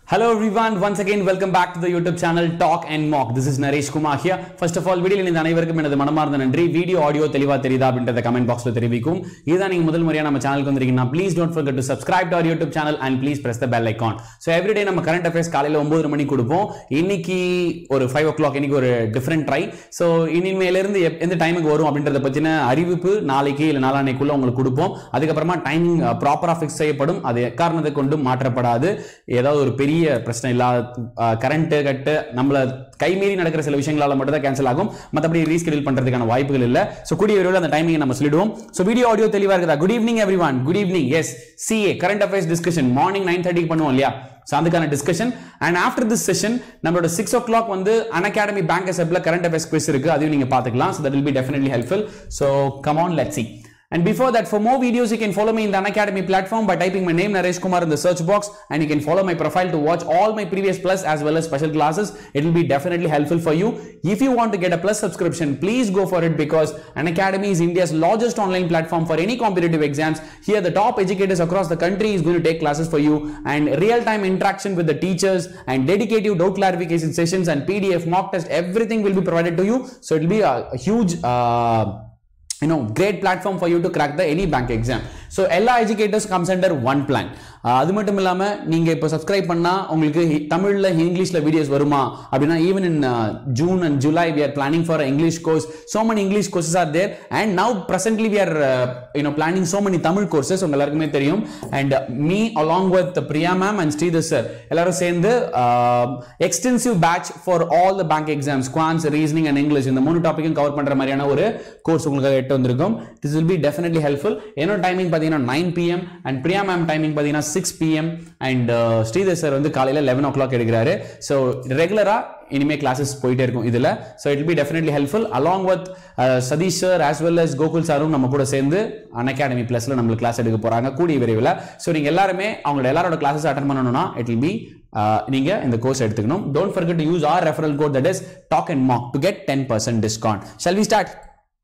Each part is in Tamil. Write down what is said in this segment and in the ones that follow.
Hello everyone, once again welcome back to the YouTube channel Talk and Mock. This is Naresh Kumar here. First of all, வீடியோவில் இந்த அனைவருக்கும் எனது மனமார்ந்த நன்றி வீடியோ ஆடியோ தெளிவா தெரியுதா அப்படின்றத கமெண்ட் பாக்ஸ்ல தெரிவிக்கும் இதுதான் நீங்க முதல் முறையா நம்ம சேனலுக்கு வந்திருக்கீங்கன்னா please don't forget to subscribe to our YouTube channel and please press the bell icon. So everyday நம்ம current affairs காலையில ஒன்பது மணிக்கு கொடுப்போம் இன்னைக்கு ஒரு ஃபைவ் ஓ கிளாக் இன்னைக்கு ஒரு டிஃப்ரெண்ட் ட்ரை ஸோ இனிமேல இருந்து எப்- எந்த டைமுக்கு வரும் அப்படின்றத பத்தின அறிவிப்பு நாளைக்கு இல்லை நாளானைக்குள்ள உங்களுக்கு கொடுப்போம் அதுக்கப்புறமா டைமிங் ப்ராப்பரா ஃபிக்ஸ் செய்யப்படும் அது எக்காரணத்தை கொண்டும் மாற்றப்படாது ஏதாவது ஒரு பெரிய பிரச்சனை இல்லாத கரண்ட் கட்டு நம்மள கைமீறி நடக்கிற சில விஷயங்களால மட்டும் தான் கேன்சல் ஆகும் மற்றபடி ரீஸ்கெடியூல் பண்றதுக்கான வாய்ப்புகள் இல்ல ஸோ கூடிய விரைவில் அந்த டைமிங் நம்ம சொல்லிடுவோம் ஸோ வீடியோ ஆடியோ தெளிவா இருக்குதா good evening everyone good evening S CA current affairs discussion morning nine தேர்ட்டிக்கு பண்ணுவோம் இல்லையா ஸோ அதுக்கான discussion and after this session நம்மளோட சிக்ஸ் ஓ கிளாக் வந்து அன் அகாடமி பேங்க் எஸ்எப்ல கரண்ட் அஃபேர்ஸ் குவிஸ் இருக்கு அதையும் நீங்க பார்த்துக்கலாம் so that will be definitely helpful so come on let see And before that, for more videos, you can follow me in the Unacademy platform by typing my name Naresh Kumar in the search box, and you can follow my profile to watch all my previous plus as well as special classes. It will be definitely helpful for you. If you want to get a plus subscription, please go for it because Unacademy is India's largest online platform for any competitive exams. Here, the top educators across the country is going to take classes for you, and real-time interaction with the teachers and dedicated doubt clarification sessions and PDF mock test. Everything will be provided to you. So it will be a, a huge. Uh, you know great platform for you to crack the any bank exam so எல்லா educators comes under one plan ஆஹ் அது மட்டும் இல்லாம நீங்க இப்போ சப்ஸ்கிரைப் பண்ணா உங்களுக்கு ஹி- தமிழ்ல இங்கிலீஷ்ல வீடியோஸ் வருமா அப்படின்னா even in June and July we are planning for a english course so many english courses are there and now presently we are uh, you know planning so many Tamil courses உங்க எல்லாருக்குமே தெரியும் and me along with Priya ma'am and Sridhar sir எல்லாரும் சேர்ந்து extensive batch for all the bank exams quants reasoning and English இந்த மூணு டாப்பிக்கும் கவர் பண்ற மாதிரியான ஒரு கோர்ஸ் உங்களுக்காக எட்டு வந்திருக்கும் this will be definitely helpful என்னோட டைமிங் பார்த்தீங்கன்னா nine PM and Priya ma'am timing பார்த்தீங்கன்னா six PM and Sridhar sir வந்து காலையில் லெவன் ஓ கிளாக் எடுக்கிறாரு ஸோ ரெகுலராக இனிமே கிளாஸஸ் போயிட்டே இருக்கும் இதுல so it be definitely helpful along with Sathish sir as well as Gokul சாரும் நம்ம கூட சேர்ந்து அன் அகாடமி பிளஸ்ல நம்மளுக்கு கிளாஸ் எடுக்க போறாங்க கூடிய விரைவில் ஸோ நீங்க எல்லாருமே அவங்களோட எல்லாரோட கிளாஸஸ் அட்டன் பண்ணணும்னா இட் வில் பி நீங்க இந்த கோர்ஸ் எடுத்துக்கணும் don't forget to use our referral code that is talk and mock to get ten percent discount shall we start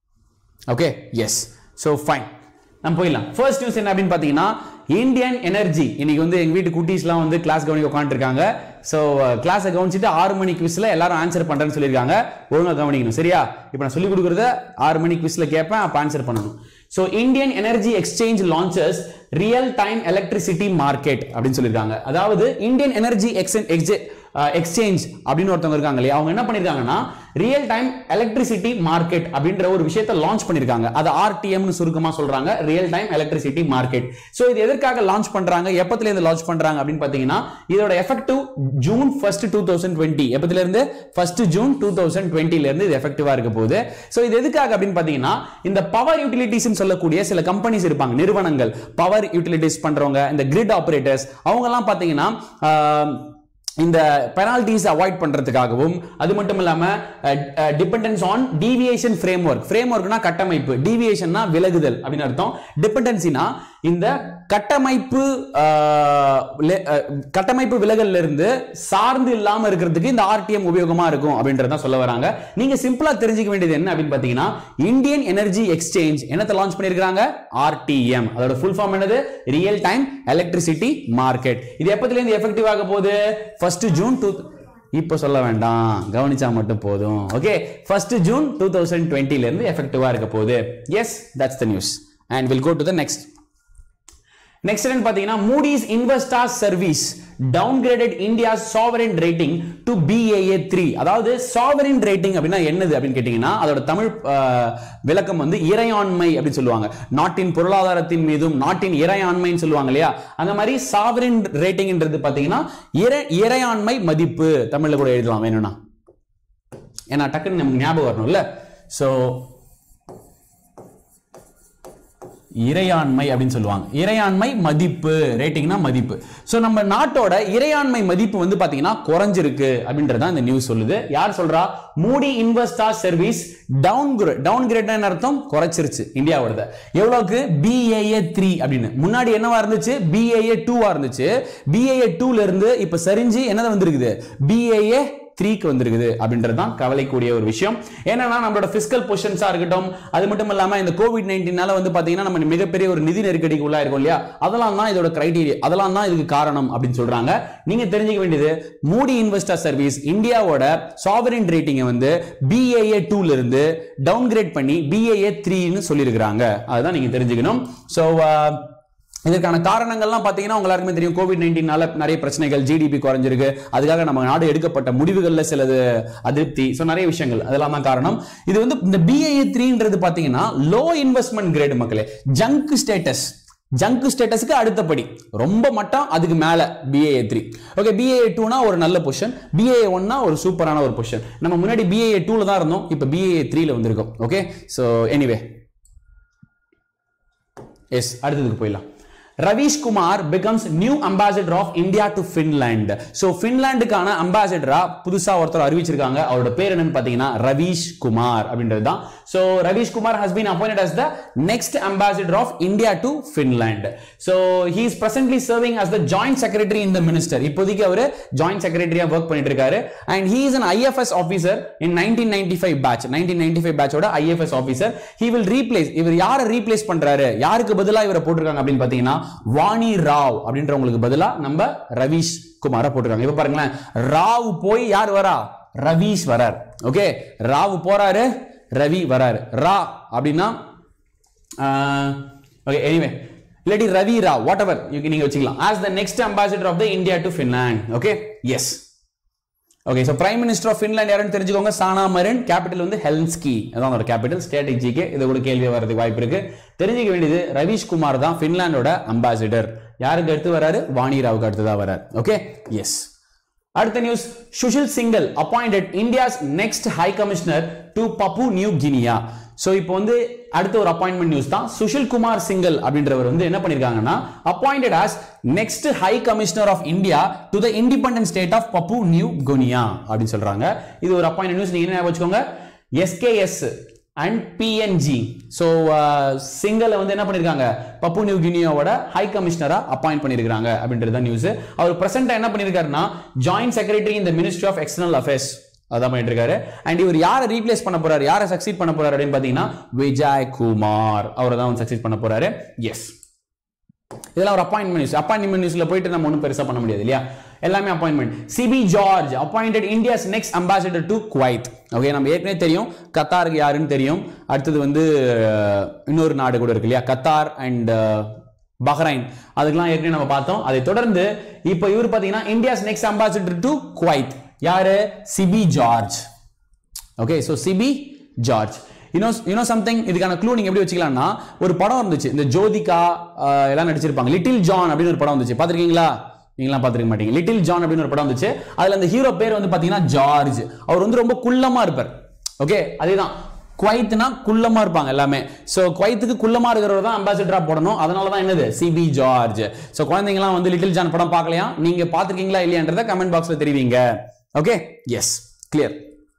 okay yes so fine நம்ம போயிடலாம் ஃபர்ஸ்ட் நியூஸ் என்ன அப்படின்னு பார்த்தீங்கன்னா இந்தியன் எனர்ஜி இன்னைக்கு வந்து எங்க வீட்டு குட்டீஸ்லாம் வந்து கிளாஸ் கவனிக்க உட்காந்துருக்காங்க ஸோ கிளாஸை கவனிச்சுட்டு ஆறு மணி குவிஸ்ல எல்லாரும் ஆன்சர் பண்றேன்னு சொல்லியிருக்காங்க ஒழுங்கா கவனிக்கணும் சரியா இப்போ நான் சொல்லி கொடுக்குறத ஆறு மணி குவிஸ்ல கேட்பேன் அப்போ ஆன்சர் பண்ணணும் so Indian energy exchange launches real time electricity market அப்படின்னு சொல்லியிருக்காங்க அதாவது இந்தியன் எனர்ஜி எக்ஸ்சேஞ்ச் எக்ஸ்சேஞ்ச் அப்படின்னு ஒருத்தவங்க இருக்காங்க இல்லையா அவங்க என்ன பண்ணிருக்காங்கன்னா ரியல் டைம் எலக்ட்ரிசிட்டி மார்க்கெட் அப்படின்ற ஒரு விஷயத்தை லான்ச் பண்ணிருக்காங்க அது ஆர்டிஎம்னு சுருக்கமா சொல்றாங்க real time electricity market so இது எதற்காக லான்ச் பண்றாங்க எப்பத்துல இருந்து லான்ச் பண்றாங்க அப்படின்னு பாத்தீங்கன்னா இதோட effective June first two thousand twenty எப்பத்துல இருந்து ஃபர்ஸ்ட் ஜூன் டூ தௌசண்ட் டுவெண்ட்டில இருந்து இது எஃபெக்டிவா இருக்க போகுது சோ இது எதுக்காக அப்படின்னு பாத்தீங்கன்னா இந்த பவர் யூட்டிலிட்டிஸ் சொல்லக்கூடிய சில கம்பெனிஸ் இருப்பாங்க நிறுவனங்கள் பவர் யூட்டிலிட்டிஸ் பண்றவங்க இந்த கிரிட் ஆபரேட்டர்ஸ் அவங்க எல்லாம் பாத்தீங்கன்னா ஆஹ், இந்த பெனால்டிஸ் அவாய்ட் பண்றதுக்காகவும் அது மட்டும் இல்லாம dependence on deviation framework ஃப்ரேம் ஒர்க்னா கட்டமைப்பு டீவியேஷன்னா விலகுதல் அப்படின்னு அர்த்தம் டிபெண்டன்சினா இந்த கட்டமைப்பு ஆஹ், லே- அஹ், கட்டமைப்பு விலகல்ல இருந்து சார்ந்து இல்லாம இருக்கிறதுக்கு இந்த ஆர்டிஎம் உபயோகமா இருக்கும் அப்படின்றத சொல்ல வராங்க நீங்க சிம்பிளா தெரிஞ்சுக்க வேண்டியது என்ன அப்படின்னு பாத்தீங்கன்னா இந்தியன் எனர்ஜி எக்ஸ்சேஞ்ச் என்னத்தை லான்ச் பண்ணிருக்காங்க ஆர்டிஎம் அதோட ஃபுல் ஃபார்ம் என்னது ரியல் டைம் எலக்ட்ரிசிட்டி மார்க்கெட் இது எப்பத்துல இருந்து எஃபெக்டிவ் ஆக போகுது ஃபர்ஸ்ட் ஜூன் டூ இப்போ சொல்ல வேண்டாம் கவனிச்சா மட்டும் போதும் okay first June two thousand டுவெண்ட்டில இருந்து எஃபெக்டிவா இருக்க போகுது yes that's the news and will go to the next next என்னன்னு பாத்தீங்கன்னா Moody's investor service downgraded India sovereign rating to B A A three அதாவது சாவரின் ரேட்டிங் அப்படின்னா என்னது அப்படின்னு கேட்டீங்கன்னா அதோட தமிழ் ஆஹ், விளக்கம் வந்து இறையாண்மை அப்படின்னு சொல்லுவாங்க நாட்டின் பொருளாதாரத்தின் மீதும் நாட்டின் இறையாண்மைன்னு சொல்லுவாங்க இல்லையா அந்த மாதிரி சாவரின் ரேட்டிங்ன்றது பாத்தீங்கன்னா இறை இறையாண்மை மதிப்பு தமிழ்ல கூட எழுதலாம் வேணும்னா ஏன்னா டக்குன்னு நமக்கு ஞாபகம் வரணும்ல ஸோ இறையாண்மை அப்படின்னு சொல்லுவாங்க இறையாண்மை மதிப்பு ரேட்டிங்னா மதிப்பு ஸோ நம்ம நாட்டோட இறையாண்மை மதிப்பு வந்து பாத்தீங்கன்னா குறைஞ்சிருக்கு அப்படின்றத இந்த நியூஸ் சொல்லுது யார் சொல்றா Moody investor service down downgrade அர்த்தம் குறைச்சிருச்சு இந்தியாவோட எவ்வளவுக்கு பிஏஏ த்ரீ அப்படின்னு முன்னாடி என்னவா இருந்துச்சு பிஏஏ டூவா இருந்துச்சு பிஏஏ டூல இருந்து இப்ப சரிஞ்சு என்னது வந்திருக்குது பிஏஏ த்ரீக்கு வந்திருக்குது அப்படின்றது தான் கவலைக்கூடிய ஒரு விஷயம் என்னன்னா நம்மளோட பிசிக்கல் பொசிஷன்ஸா இருக்கட்டும் அது மட்டும் இல்லாம இந்த கோவிட் நைன்டீனால வந்து பாத்தீங்கன்னா நம்ம மிகப்பெரிய ஒரு நிதி நெருக்கடிக்கு உள்ளா இருக்கும் இல்லையா அதெல்லாம் தான் இதோட கிரைட்டீரியா அதெல்லாம் தான் இதுக்கு காரணம் அப்படின்னு சொல்றாங்க நீங்க தெரிஞ்சுக்க வேண்டியது மூடி இன்வெஸ்டர் சர்வீஸ் இந்தியாவோட சாவரின் ரேட்டிங்கை வந்து பிஏஏ டூல இருந்து டவுன் கிரேட் பண்ணி பிஏஏ த்ரீன்னு சொல்லியிருக்கிறாங்க அதுதான் நீங்க தெரிஞ்சுக்கணும் ஸோ இதற்கான காரணங்கள்லாம் பார்த்தீங்கன்னா உங்க எல்லாருக்குமே தெரியும் கோவிட் நைன்டீனால நிறைய பிரச்சனைகள் ஜிடிபி குறைஞ்சிருக்கு அதுக்காக நம்ம நாடு எடுக்கப்பட்ட முடிவுகளில் சிலது அதிருப்தி ஸோ நிறைய விஷயங்கள் அதெல்லாம் தான் காரணம் இது வந்து இந்த பிஏஏ த்ரீன்றது பார்த்தீங்கன்னா லோ இன்வெஸ்ட்மெண்ட் கிரேட் மக்களே ஜங்க் ஸ்டேட்டஸ் ஜங்க் ஸ்டேட்டஸ்க்கு அடுத்தபடி ரொம்ப மட்டம் அதுக்கு மேல பிஏஏ த்ரீ ஓகே பிஏஏ டூனா ஒரு நல்ல பொசிஷன் பிஏஏ ஒன்னா ஒரு சூப்பரான ஒரு பொசிஷன் நம்ம முன்னாடி பிஏஏ டூல தான் இருந்தோம் இப்போ பிஏஏ த்ரீல வந்திருக்கோம் ஓகே ஸோ எனிவே எஸ் அடுத்ததுக்கு போயிடலாம் Ravish Kumar becomes new ambassador of India to Finland so ஃபின்லாண்டுக்கான அம்பாசிடரா புதுசா ஒருத்தர் அறிவிச்சிருக்காங்க அவரோட பேர் என்னன்னு பார்த்தீங்கன்னா ரவீஷ் குமார் அப்படின்றது தான் so Ravish Kumar has been appointed as the next ambassador of India to Finland so he is presently serving as the joint secretary in the minister இப்போதைக்கு அவர் ஜாயிண்ட் செக்ரட்டரியா ஒர்க் பண்ணிட்டு இருக்காரு and he is an IFS officer in nineteen ninety five batch nineteen ninety five பேட்சோட IFS officer he will replace இவர் யாரை ரீப்ளேஸ் பண்றாரு யாருக்கு பதிலா இவரை போட்டிருக்காங்க அப்படின்னு பார்த்தீங்கன்னா வாணி ராவ் அப்படின்றவங்களுக்கு பதிலா நம்ம ரவீஷ் குமார போட்டிருக்காங்க இப்ப பாருங்களேன் ராவ் போய் யார் வரா ரவீஷ் வரார் ஓகே ராவ் போறாரு ரவி வராரு ரா அப்படின்னா ஓகே எனிவே இல்லாட்டி ரவி ராவ் வாட் எவர் நீங்க வச்சுக்கலாம் as the next ambassador of the India to Finland okay yes okay so prime minister of Finland யாருன்னு தெரிஞ்சுக்கோங்க சானா மரின் கேபிட்டல் வந்து ஹெல்ன்ஸ்கி அதான் ஒரு கேபிட்டல் ஸ்டேட்டிக் ஜிகே இது கூட கேள்வி வரதுக்கு வாய்ப்பு இருக்கு தெரிஞ்சுக்க வேண்டியது ரவீஷ் குமார் தான் ஃபின்லாண்டோட அம்பாசிடர் யாருக்கு அடுத்து வராரு வாணி ராவுக்கு அடுத்து தான் வராரு ஓகே எஸ் அடுத்த news Sushil Singal appointed India's next high commissioner to Papua New Guinea so இப்போ வந்து அடுத்த ஒரு அப்பாயின்மெண்ட் நியூஸ் தான் சுஷில் குமார் சிங்கல் அப்படின்றவர் வந்து என்ன பண்ணிருக்காங்கன்னா appointed as next high commissioner of India to the independent state of Papua New Guinea அப்படின்னு சொல்றாங்க இது ஒரு அப்பாயின்மெண்ட் நியூஸ் நீங்க என்ன ஞாபகம் வச்சுக்கோங்க எஸ்கேஎஸ் அண்ட் பிஎன்ஜி ஸோ சிங்கலை வந்து என்ன பண்ணிருக்காங்க பப்பு நியூ கினியாவோட ஹை கமிஷனரா அப்பாயிண்ட் பண்ணிருக்காங்க அப்படின்றது தான் நியூஸ் அவர் பிரசண்டா என்ன பண்ணிருக்காருன்னா ஜாயிண்ட் செக்ரட்டரி இந்த மினிஸ்ட்ரி ஆஃப் எக்ஸ்டர்னல் அஃபேர்ஸ் அதான் பண்ணிட்டு இருக்காரு அண்ட் இவர் யாரை ரீப்ளேஸ் பண்ண போறாரு யாரை சக்சீட் பண்ண போறாரு அப்படின்னு பாத்தீங்கன்னா விஜய் குமார் அவரை தான் வந்து சக்சீட் பண்ண போறாரு எஸ் இதெல்லாம் ஒரு அப்பாயின்மெண்ட் நியூஸ் அப்பாயின்மெண்ட் நியூஸ்ல போயிட்டு நம்ம ஒன்றும் பெருசா பண்ண முடியாது இல்லையா எல்லாமே appointment CB George appointed India's next ambassador to Kuwait okay நம்ம ஏற்கனவே தெரியும் கத்தாருக்கு யாருன்னு தெரியும் அடுத்தது வந்து அஹ், இன்னொரு நாடு கூட இருக்கு இல்லையா கத்தார் அண்ட் பஹ்ரைன் அதுக்கெல்லாம் ஏற்கனவே நம்ம பார்த்தோம் அதை தொடர்ந்து இப்போ இவர் பார்த்தீங்கன்னா India's next ambassador to Kuwait யாரு CB George okay so CB George you know you know something இதுக்கான க்ளூ நீங்க எப்படி வச்சுக்கலாம்னா ஒரு படம் இருந்துச்சு இந்த ஜோதிகா ஆஹ், எல்லாம் நடிச்சிருப்பாங்க லிட்டில் ஜான் அப்படின்னு ஒரு படம் வந்துச்சு பார்த்திருக்கீங்களா நீங்களாம் பார்த்துருக்க மாட்டீங்க லிட்டில் ஜான் அப்படின்னு ஒரு படம் வந்துச்சு அதுல அந்த ஹீரோ பேர் வந்து பாத்தீங்கன்னா ஜார்ஜ் அவர் வந்து ரொம்ப குள்ளமா இருப்பார் ஓகே அதேதான் குவைத்னா குள்ளமா இருப்பாங்க எல்லாமே ஸோ குவைத்துக்கு குள்ளமா இருக்கிறவர் தான் அம்பாசிடரா போடணும் அதனால தான் என்னது சிபி ஜார்ஜ் ஸோ குழந்தைங்கலாம் வந்து லிட்டில் ஜான் படம் பார்க்கலையா நீங்க பார்த்துருக்கீங்களா இல்லையான்றதை கமெண்ட் பாக்ஸ்ல தெரிவிங்க okay yes clear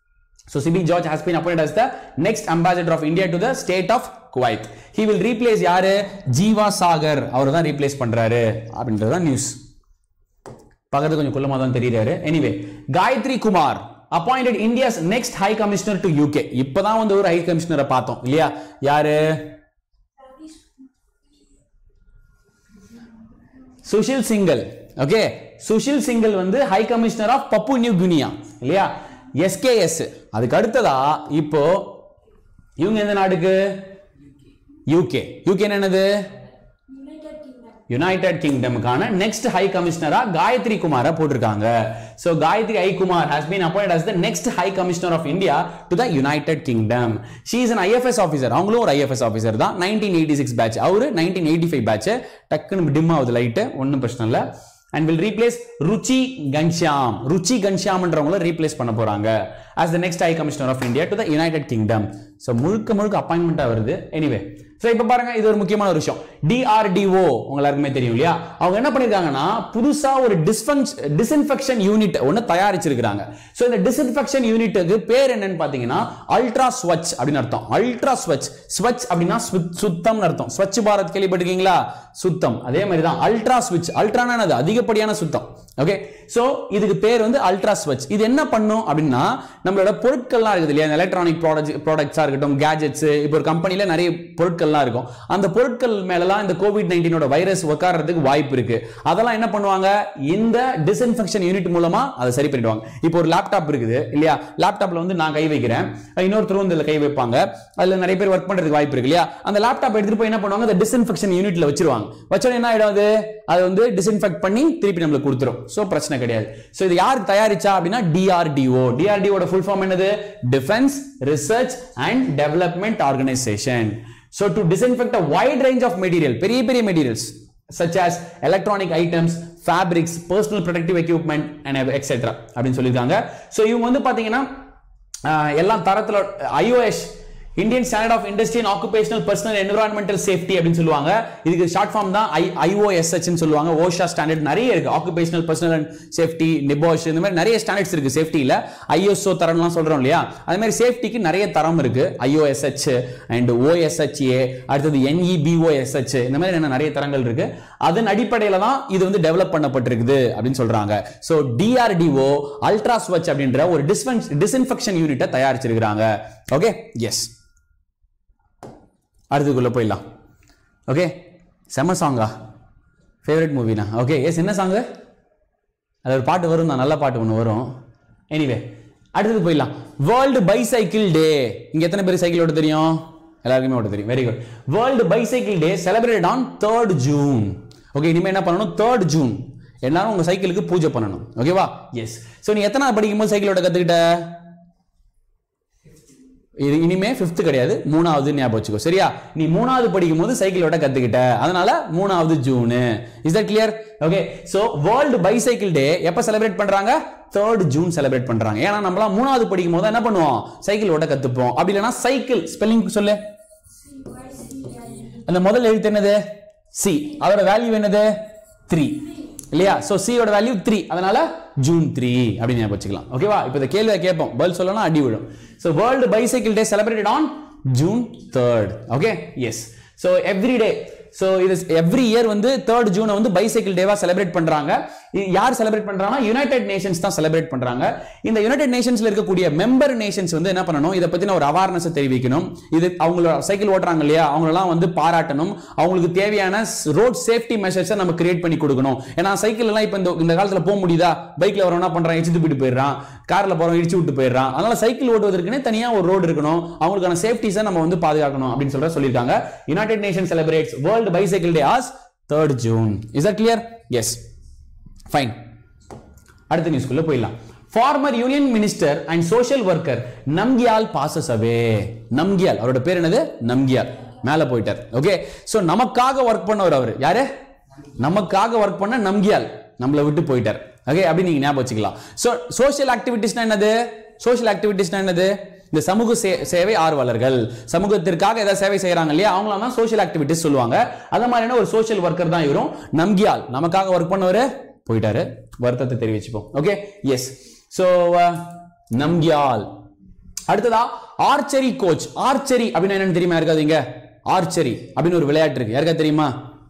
So CB George has been appointed as the next ambassador of India to the state of Kuwait. He will replace யாரு ஜீவா சாகர் அவர் தான் ரீப்ளேஸ் பண்றாரு அப்படின்றது தான் நியூஸ் பார்க்கறது கொஞ்சம் குள்ளமா தான் தெரியுறாரு anyway Gayathri Kumar appointed India's next high commissioner to UK இப்பதான் வந்து ஒரு ஹை கமிஷனரை பார்த்தோம் இல்லையா யாரு சுஷில் சிங்கல் ஓகே சுஷில் சிங்கல் வந்து high commissioner of Papua New Guinea இல்லையா எஸ்கேஎஸ் அதுக்கு அடுத்ததா இப்போ இவங்க எந்த நாடுக்கு யூகே யூகே என்னது யுனைடெட் கிங்டமுக்கான நெக்ஸ்ட் ஹை கமிஷனரா காயத்ரி குமார போட்டிருக்காங்க so Gayathri I Kumar has been appoint as the next high commissioner of India to the United Kingdom. She is an IFS officer. அவங்களும் ஒரு IFS officer தான் 1986 பேட்ச் அவரு 1985 பேட்ச் டக்குன்னு டிம் ஆகுது லைட் ஒன்றும் பிரச்சனை இல்லை and will replace Ruchi Ghanshyam Ruchi கன்ஷியாம்ன்றவங்கள ரீப்ளேஸ் பண்ண போறாங்க as the next high commissioner of India to the United Kingdom. So முழுக்க முழுக்க அப்பாயின்மெண்ட்டாக வருது எனிவே ஸோ இப்போ பாருங்க இது ஒரு முக்கியமான ஒரு விஷயம் டிஆர்டிஓ உங்க எல்லாருக்குமே தெரியும் இல்லையா அவங்க என்ன பண்ணிருக்காங்கன்னா புதுசா ஒரு டிஸ்பன்ஸ் டிஸ்இன்ஃபெக்ஷன் யூனிட் ஒன்று தயாரிச்சிருக்காங்க ஸோ இந்த டிஸ்இன்ஃபெக்ஷன் யூனிட்டுக்கு பேர் என்னன்னு பார்த்தீங்கன்னா அல்ட்ரா ஸ்வச் அப்படின்னு அர்த்தம் அல்ட்ரா ஸ்வச் ஸ்வச் அப்படின்னா சுத்- சுத்தம்னு அர்த்தம் ஸ்வச் பாரத் கேள்விப்பட்டிருக்கீங்களா சுத்தம் அதே மாதிரி தான் அல்ட்ரா ஸ்விட்ச் அல்ட்ரானா அது அதிகப்படியான சுத்தம் ஓகே சோ இதுக்கு பேர் வந்து அல்ட்ரா ஸ்வச் இது என்ன பண்ணும் அப்படின்னா நம்மளோட பொருட்கள்லாம் இருக்குது இல்லையா எலக்ட்ரானிக் ப்ராடக்ட் ப்ராடக்ட்ஸா இருக்கட்டும் கேஜெட்ஸ் இப்போ ஒரு கம்பெனில நிறைய பொருட்கள்லாம் இருக்கும் அந்த பொருட்கள் மேலலாம் இந்த கோவிட் நைன்டீனோட வைரஸ் உட்கார்றதுக்கு வாய்ப்பு இருக்கு அதெல்லாம் என்ன பண்ணுவாங்க இந்த டிஸ்இன்ஃபெக்ஷன் யூனிட் மூலமா அதை சரி பண்ணிடுவாங்க இப்போ ஒரு லேப்டாப் இருக்குது இல்லையா லேப்டாப்ல வந்து நான் கை வைக்கிறேன் இன்னொருத்தரும் வந்து இதுல கை வைப்பாங்க அதுல நிறைய பேர் ஒர்க் பண்றதுக்கு வாய்ப்பு இருக்கு இல்லையா அந்த லேப்டாப் எடுத்துட்டு போய் என்ன பண்ணுவாங்க அந்த டிஸ்இன்ஃபெக்ஷன் யூனிட்ல வச்சிருவாங்க வச்சோட என்ன ஆயிடும் அது அது வந்து டிஸ்இன்ஃபெக்ட் பண்ணி திருப்பி நம்மளுக்கு கொடுத்துரும் சோ பிரச்சனை கிடையாது சோ இது யார் தயாரிச்சா அப்படின்னா டிஆர்டிஓ டிஆர்டிஓட ஃபுல் ஃபார்ம் என்னது defence research and development organisation so to disinfect a wide range of material பெரிய பெரிய materials such as electronic items fabrics personal protective equipment and etc அப்படின்னு சொல்லியிருக்காங்க ஸோ இவங்க வந்து பார்த்தீங்கன்னா ஆஹ், எல்லாம் தரத்தில் IOS Indian standard of industry and occupational personal environmental safety அப்படின்னு சொல்லுவாங்க இதுக்கு ஷார்ட் ஃபார்ம் தான் ஐ ஐஓஎஸ்ஹெச் சொல்லுவாங்க ஓஷா ஸ்டாண்டர்ட் நிறைய இருக்கு occupational personal and safety NIOSH இந்த மாதிரி நிறைய ஸ்டாண்டர்ட்ஸ் இருக்கு சேஃப்டியில் ஐஎஸ்ஓ தரம்லாம் சொல்றோம் இல்லையா அதே மாதிரி சேஃப்டிக்கு நிறைய தரம் இருக்கு ஐஓஎஸ்ஹெச் அண்ட் ஓஎஸ்ஹெச்ஏ அடுத்தது என்இபிஓஎஸ்ஹெச் இந்த மாதிரி என்ன நிறைய தரங்கள் இருக்கு அதன் அடிப்படையில தான் இது வந்து டெவலப் பண்ணப்பட்டிருக்குது அப்படின்னு சொல்றாங்க ஸோ டிஆர்டிஓ அல்ட்ரா ஸ்வச் அப்படின்ற ஒரு டிஸ்இன்ஃபெக்ஷன் யூனிட்டை தயாரிச்சிருக்கிறாங்க ஓகே எஸ் அடுத்துக்குள்ள போயிடலாம் ஓகே செம்ம சாங்கா ஃபேவரட் மூவினா ஓகே எஸ் என்ன சாங்கு அது ஒரு பாட்டு வரும் தான் நல்ல பாட்டு ஒன்று வரும் எனிவே அடுத்தது போயிடலாம் வேர்ல்டு பைசைக்கிள் டே இங்க எத்தனை பேர் சைக்கிள் ஓட்ட தெரியும் எல்லாருக்குமே ஓட்ட தெரியும் very good world bicycle day celebrate on third June okay இனிமே என்ன பண்ணணும் தேர்ட் ஜூன் எல்லாரும் உங்க சைக்கிளுக்கு பூஜை பண்ணணும் ஓகேவா எஸ் ஸோ நீ எத்தனாவது படிக்கும்போது சைக்கிள் ஓட்ட கத்துக்கிட்ட இது இனிமே ஃபிஃப்த் கிடையாது மூணாவது ஞாபகம் வச்சுக்கோ சரியா நீ மூணாவது படிக்கும் போது சைக்கிள் ஓட்ட கத்துக்கிட்ட அதனால மூணாவது June is that clear okay so world bicycle day எப்ப செலிப்ரேட் பண்றாங்க தேர்ட் ஜூன் செலிப்ரேட் பண்றாங்க ஏன்னா நம்மளாம் மூணாவது படிக்கும் போது என்ன பண்ணுவோம் சைக்கிள் ஓட்ட கத்துப்போம் அப்படி இல்லைன்னா சைக்கிள் ஸ்பெல்லிங் சொல்லு அந்த முதல் எழுத்து என்னது சி அதோட வேல்யூ என்னது த்ரீ இல்லையா சோ C யோட வேல்யூ த்ரீ அதனால ஜூன் த்ரீ அப்படின்னு ஞாபகம் வச்சுக்கலாம் ஓகேவா இப்போ இந்த கேள்வியை கேட்போம் பதில் சொல்லணும் அடி விழும் so world bicycle day celebrated on June third okay yes so every day so இது எவ்ரி இயர் வந்து தேர்ட் ஜூனை வந்து பைசைக்கிள் டேவா செலிப்ரேட் பண்றாங்க இது யார் செலிப்ரேட் பண்றாங்கன்னா யுனைடெட் நேஷன்ஸ் தான் செலிப்ரேட் பண்றாங்க இந்த யுனைடெட் நேஷன்ஸ்ல இருக்கக்கூடிய மெம்பர் நேஷன்ஸ் வந்து என்ன பண்ணணும் இதை பத்தின ஒரு அவேர்னஸ் தெரிவிக்கணும் இது அவங்களோட சைக்கிள் ஓட்டுறாங்க இல்லையா அவங்களெல்லாம் வந்து பாராட்டணும் அவங்களுக்கு தேவையான ரோட் சேஃப்டி மெஷர்ஸை நம்ம கிரியேட் பண்ணி கொடுக்கணும் ஏன்னா சைக்கிள் எல்லாம் இப்போ இந்த இந்த காலத்துல போக முடியுதா பைக்ல வரவனா பண்றான் இடிச்சு தூக்கிட்டு போயிடுறான் கார்ல போறவன் இடிச்சு விட்டு போயிடுறான் அதனால சைக்கிள் ஓட்டுவதற்குனே தனியா ஒரு ரோடு இருக்கணும் அவங்களுக்கான சேஃப்டிஸை நம்ம வந்து பாதுகாக்கணும் அப்படின்னு சொல்ற சொல்லியிருக்காங்க united nation celebrates world bicycle day as third June is that clear yes fine அடுத்த நியூஸ்க்குள்ள போயிடலாம் former union minister and social worker Namgyal passes away Namgyal அவரோட பேர் என்னது நம்கியால் மேல போயிட்டார் ஓகே சோ நமக்காக ஒர்க் பண்ணவர் அவர் யாரு நமக்காக ஒர்க் பண்ண நம்கியால் நம்மளை விட்டு போயிட்டார் ஓகே அப்படி நீங்க ஞாபகம் வச்சுக்கலாம் சோ சோஷியல் ஆக்டிவிட்டிஸ்னா என்னது சோஷியல் ஆக்டிவிட்டிஸ்னா என்னது இந்த சமூக சே- சேவை ஆர்வலர்கள் சமூகத்திற்காக ஏதாவது சேவை செய்யறாங்க இல்லையா அவங்கள தான் சோஷியல் ஆக்டிவிட்டிஸ் சொல்லுவாங்க அந்த மாதிரியான ஒரு சோஷியல் ஒர்க்கர் தான் இவரும் நம்கியால் நமக்காக ஒர்க் பண்ணவர் போயிட்டாரு வருத்தத்தை தெரிவிச்சுப்போம் ஓகே எஸ் ஸோ நம்கியால் அடுத்ததா ஆர்ச்சரி கோச் ஆர்ச்சரி அப்படின்னு என்னன்னு தெரியுமா இருக்காது இங்க ஆர்ச்சரி அப்படின்னு ஒரு விளையாட்டு இருக்கு யாருக்கா தெரியுமா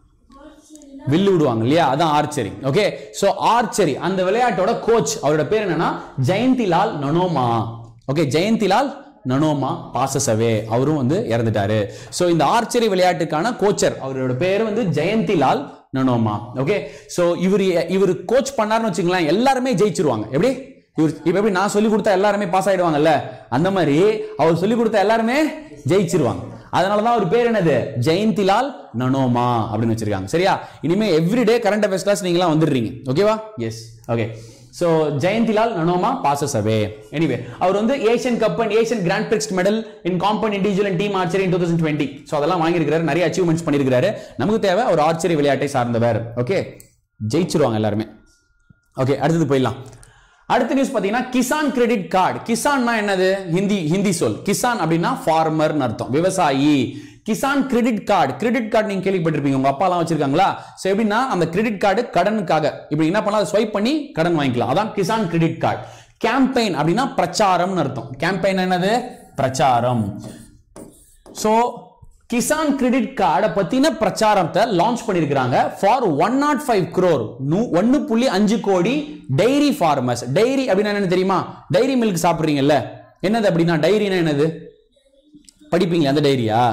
வில்லு விடுவாங்க இல்லையா அதான் ஆர்ச்சரி ஓகே சோ ஆர்ச்சரி அந்த விளையாட்டோட கோச் அவரோட பேர் என்னன்னா ஜெயந்திலால் நனோமா ஓகே ஜெயந்திலால் நனோமா பாசசவே அவரும் வந்து இறந்துட்டாரு சோ இந்த ஆர்ச்சரி விளையாட்டுக்கான கோச்சர் அவரோட பேர் வந்து ஜெயந்திலால் நனோமா ஓகே சோ இவர் இவர் கோச் பண்ணாருன்னு வச்சுங்களேன் எல்லாருமே ஜெயிச்சிருவாங்க எப்படி இவர் இப்ப எப்படி நான் சொல்லி கொடுத்தா எல்லாருமே பாஸ் ஆயிடுவாங்கல்ல அந்த மாதிரி அவர் சொல்லி கொடுத்தா எல்லாருமே ஜெயிச்சிருவாங்க அதனாலதான் அவர் பேர் என்னது ஜெயந்திலால் நனோமா அப்படின்னு வச்சிருக்காங்க சரியா இனிமே எவ்ரிடே கரண்ட் அஃபேர்ஸ் கிளாஸ் நீங்களாம் வந்துடுறீங்க ஓகேவா yes okay so Jayantilal Nanoma passes away anyway அவர் வந்து Asian cup and Asian grand prix medal in compound individual and team archery two thousand twenty so அதெல்லாம் வாங்கியிருக்காரு நிறைய அச்சீவ்மெண்ட்ஸ் பண்ணியிருக்காரு நமக்கு தேவை ஒரு ஆர்ச்சரி விளையாட்டை சார்ந்தவர் ஓகே ஜெயிச்சிருவாங்க எல்லாருமே ஓகே அடுத்தது போயிடலாம் அடுத்த நியூஸ் பாத்தீங்கன்னா கிசான் கிரெடிட் கார்டு கிசான்னா என்னது ஹிந்தி ஹிந்தி சொல் கிசான் அப்படின்னா ஃபார்மர்னு அர்த்தம் விவசாயி Kisan credit card credit card நீங்க கேள்விப்பட்டிருப்பீங்க உங்க அப்பா எல்லாம் வச்சிருக்காங்களா சோ எப்படின்னா அந்த கிரெடிட் கார்டு கடனுக்காக இப்படி என்ன பண்ணலாம் ஸ்வைப் பண்ணி கடன் வாங்கிக்கலாம் அதான் கிசான் கிரெடிட் கார்டு கேம்பெயின் அப்படின்னா பிரச்சாரம்னு அர்த்தம் கேம்பெயின் என்னது பிரச்சாரம் சோ கிசான் கிரெடிட் கார்டை பத்தின பிரச்சாரத்தை லான்ச் பண்ணிருக்காங்க for one nought five crore ஒன்னு புள்ளி அஞ்சு கோடி டைரி ஃபார்மர்ஸ் டைரி அப்படின்னா என்னன்னு தெரியுமா டைரி மில்க் சாப்பிடுறீங்கல்ல என்னது அப்படின்னா டைரினா என்னது படிப்பீங்க அந்த டைரியா